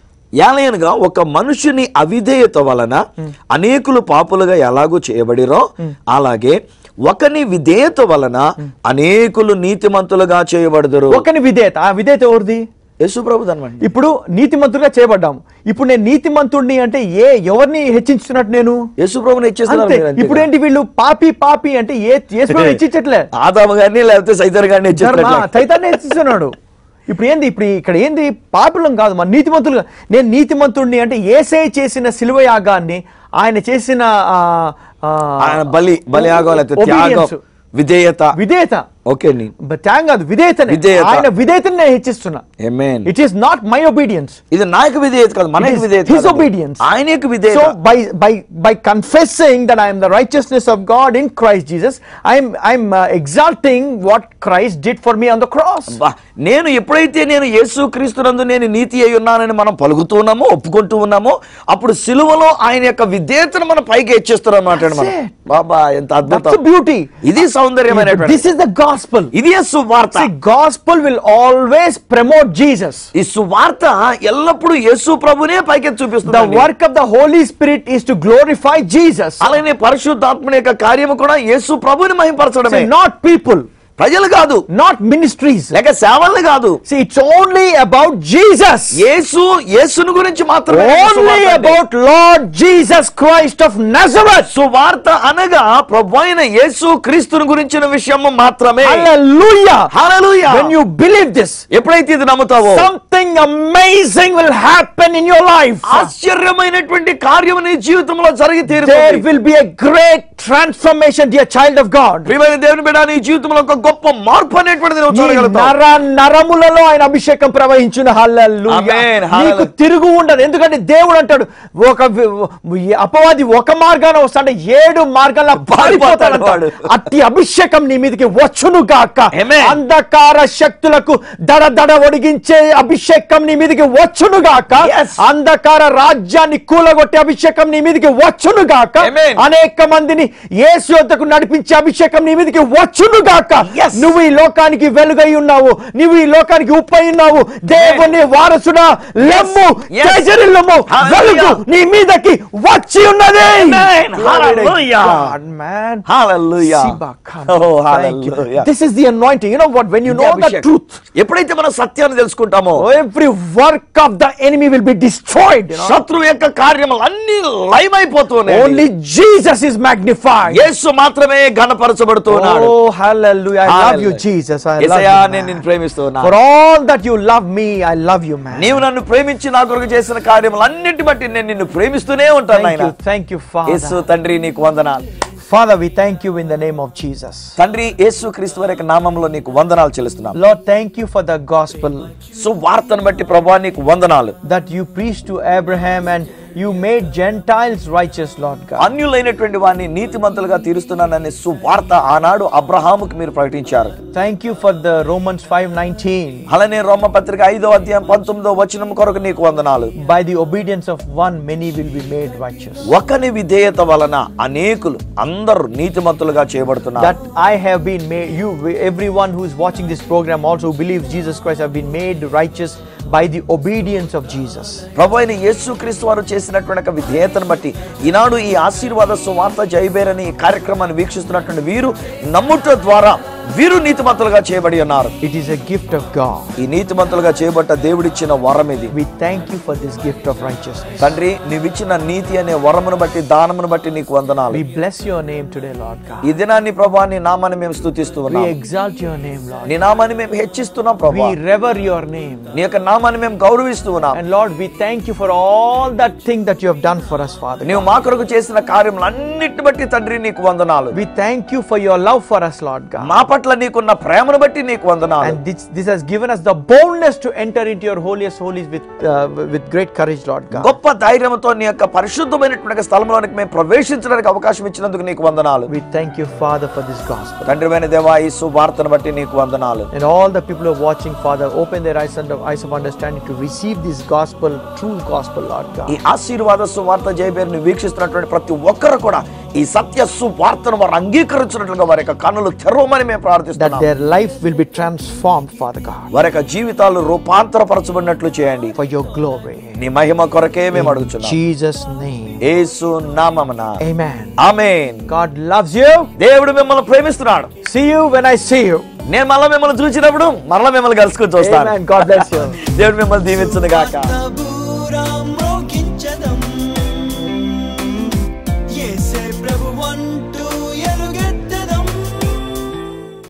ఏలయనగా ఒక మనుషుని అవిధేయత వలన అనేకులు పాపులుగా ఎలాగూ చేయబడిరో అలాగే ఒకని విధేయత వలన అనేకులు నీతిమంతులుగా చేయబడదురు ఒకని విధేయత ఆ విధేయత ఎవరిది యేసు ప్రభు అనమాట ఇప్పుడు నీతిమంతుడిగా చేయబడ్డాము ఇప్పుడు నేను నీతిమంతుడిని అంటే ఏ ఎవరిని హెచ్చించుతున్నట్టు నేను యేసు ప్రభుని ఇచ్చేస్తున్నారు అంతే మీరు అంతే ఇప్పుడు ఏంటి వీళ్ళు పాపి పాపి అంటే ఏ యేసు హెచ్చించట్లే ఆదాము గారిని లేకపోతే సైతాన్ గారిని ధర్మ ఇచ్చేస్తున్నారు తైతాన్ని హెచ్చిస్తున్నాడు ఇప్పుడు ఏంది ఇప్పుడు ఇక్కడ ఏంది పాపులం కాదు మన నీతిమంతులుగా నేను నీతిమంతుడిని అంటే ఏసే చేసిన సిలువ యాగాన్ని ఆయన చేసిన ఆ, ఆ, ఆయన బలి బలి ఆగం లేకపోతే త్యాగం obedience, విధేయత విధేయత ఓకే నీ బ- త్యాగం కాదు విధేయతనే విధేయత. ఆయన విధేయతని నేను హెచ్చిస్తున్నా Amen. It is not my obedience ఇది నా యొక్క విధేయత కాదు మన It యొక్క is విధేయత his కాదు అది. obedience. ఆయన యొక్క So విధేయత by by by confessing that I am the righteousness of God in Christ Jesus, I am I am uh, exalting what Christ did for me on the cross. బా, నేను ఎప్పుడైతే నేను యేసు క్రీస్తునందు నేను నీతి అయి ఉన్నానని మనం పలుకుతూ ఉన్నామో ఒప్పుకుంటూ ఉన్నామో అప్పుడు సిలువలో ఆయన యొక్క విధేయతను మనం పైకి హెచ్చిస్తున్నాం అన్నమాట మనం That's it. బాబా ఎంత That's the అద్భుతం beauty. ఇది సౌందర్యమైనటువంటి This is the gospel. ఇది సువార్త See, gospel will always promote Jesus. ఈ సువార్త ఎల్లప్పుడూ యేసు ప్రభునే పైకి చూపిస్తుంది The work of the Holy Spirit is to glorify Jesus. అలానే పరిశుద్ధాత్మని యొక్క కార్యము కూడా యేసు ప్రభుని మహింపరచడమే See, not people, ప్రజలు కాదు not ministries. లేక సేవల్ని కాదు See, it's only about Jesus. యేసు యేసుని గురించి మాత్రమే Only సువార్త అంటే. about Lord Jesus Christ of Nazareth. సువార్త అనగా ప్రభు అయిన యేసు క్రీస్తుని గురించిన విషయం మాత్రమే Hallelujah. Hallelujah. When you believe this, ఎప్పుడైతే ఇది నమ్ముతావో something amazing will happen in your life. ఆశ్చర్యమైనటువంటి కార్యం నీ జీవితంలో జరిగి There తీరుతుంది will be a great transformation, dear child of God. ప్రియమైన దేవుని బిడ్డ నీ జీవితంలో ఒక గొప్ప మార్పు అనేటువంటిది నువ్వు నీ చూడగలుగుతావు నర నరములలో ఆయన అభిషేకం ప్రవహించిన హల్లెలూయా. Amen. నీకు Hallelujah. తిరుగు ఉండదు ఎందుకంటే దేవుడు అంటాడు ఒక వి- అపవాది ఒక మార్గాన వస్తాడు ఏడు మార్గాల పారిపోతాడు వాడు. అట్టి అభిషేకం నీ మీదకి వచ్చును గాక Amen. అంధకార శక్తులకు దడ దడ ఒడిగించే అభిషేకం నీ మీదకి వచ్చును గాక Yes. అంధకార రాజ్యాన్ని కూలగొట్టే అభిషేకం నీ మీదకి వచ్చును గాక Amen. అనేక మందిని యేసు యొద్దకు నడిపించే అభిషేకం నీ మీదకి వచ్చును గాక Yes. నువ్వు ఈ లోకానికి వెలుగై ఉన్నావు నువ్వు ఈ లోకానికి ఉప్పై ఉన్నావు దేవుని వారసుడా లెమ్ము Yes. తేజరిల్లుము Hallelujah. వెలుగు నీ మీదకి వచ్చి ఉన్నది Amen. Glory to Hallelujah. God, man. Hallelujah Sibakana. Oh, Thank you. hallelujah. This is the anointing. You know what? When you ఇది know the అభిషేకం. truth, ఎప్పుడైతే మనం సత్యాన్ని తెలుసుకుంటామో every work of the enemy will be destroyed. You know? శత్రువు యొక్క కార్యములు అన్ని లయమైపోతున్నాయి Only Jesus is magnified. యేసు మాత్రమే ఘనపరచబడుతున్నాడు Oh, hallelujah. I love you, Hallelujah. Jesus. I love Yesayya you, నేను man. నిన్ను ప్రేమిస్తున్నా For all that you love me, I love you, man. నీవు నన్ను ప్రేమించి నా కొరకు చేసిన కార్యములు అన్నింటి బట్టి నేను నిన్ను ప్రేమిస్తూనే ఉంటాను Thank ఆయన you, thank you, Yesu Father. తండ్రి నీకు వందనాలు Father, we thank you in the name of Jesus. తండ్రి యేసు క్రీస్తు వారి యొక్క నామంలో నీకు వందనాలు చెల్లిస్తున్నాను Lord, thank you for the gospel సువార్తను బట్టి ప్రభా నీకు వందనాలు that you preached to Abraham and you made Gentiles righteous, Lord God. అన్యులైనటువంటి వారిని నీతిమంతులుగా తీరుస్తున్నానని సువార్త ఆనాడు అబ్రహాముకి మీరు ప్రకటించారు Thank you for the Romans 5:19. అలానే రోమ పత్రిక ఐదో అధ్యాయం పంతొమ్మిదో వచనం కొరకు నీకు వందనాలు By the obedience of one, many will be made righteous. ఒకని విధేయత వలన అనేకులు అందరూ నీతిమంతులుగా చేయబడుతున్నారు That I have been made, you, everyone who is watching this program also who believes Jesus Christ have been made righteous by the obedience of Jesus. ప్రభు అయిన యేసు క్రీస్తు వారు చేసిన చేసినటువంటి ఒక విధేయతను బట్టి ఈనాడు ఈ ఆశీర్వాద సువార్త జయబేరని ఈ కార్యక్రమాన్ని వీక్షిస్తున్నటువంటి వీరు నమ్ముట ద్వారా వీరు నీతిమంతులుగా చేయబడి ఉన్నారు It is a gift of God. ఈ నీతిమంతులుగా చేయబట్ట దేవుడిచ్చిన వరం ఇది We thank you for this gift of righteousness. తండ్రి నీవిచ్చిన నీతి అనే వరమును బట్టి దానమును బట్టి నీకు వందనాలు We bless your name today, Lord God. ఈ దినాన్ని ప్రభా నీ నామాన్ని మేము స్తుతిస్తూ We ఉన్నాం exalt your name, Lord. నీ నామాన్ని మేము హెచ్చిస్తున్నాం ప్రభా We revere your name. నీ యొక్క నామాన్ని మేము గౌరవిస్తూ ఉన్నాం And Lord, we thank you for all that thing that you have done for us, Father. నీవు మా కొరకు చేసిన కార్యములన్నిటి బట్టి తండ్రి నీకు వందనాలు We thank you for your love for us, Lord God. మా పట్ల నీకున్న ప్రేమను బట్టి నీకు వందనాలు And this, this has given us the boldness to enter into your holiest holies with, uh, with great courage, Lord God. గొప్ప ధైర్యంతో నీ యొక్క పరిశుద్ధమైనటువంటి స్థలంలోనికి మేము ప్రవేశించడానికి అవకాశం ఇచ్చినందుకు నీకు వందనాలు We thank you, Father, for this gospel. తండ్రిమైన దేవా ఈ సువార్తను బట్టి నీకు వందనాలు And all the people who are watching, Father, open their eyes and eyes of understanding to receive this gospel, true gospel, Lord ఈ God. ఆశీర్వాద సువార్త జయబేరుని వీక్షిస్తున్నటువంటి ప్రతి ఒక్కరు కూడా ఈ సత్య సువార్తను వారు అంగీకరించినట్లుగా వారి యొక్క కన్నులు తెరవమని మేము That ప్రార్థిస్తున్నాం their life will be transformed, Father God, వారి యొక్క జీవితాలు రూపాంతరపరచబడినట్లు చేయండి for your glory. నీ మహిమ కొరకే మేము In అడుగుతున్నాం Jesus' name. యేసు నామమున Amen. Amen God loves you. దేవుడు మిమ్మల్ని ప్రేమిస్తున్నాడు See you when I see you. నేను మళ్ళీ మిమ్మల్ని చూసినప్పుడు మరలా మిమ్మల్ని కలుసుకొని చూస్తాను Amen. God bless you. దేవుడు మిమ్మల్ని దీవించును గాక Tabura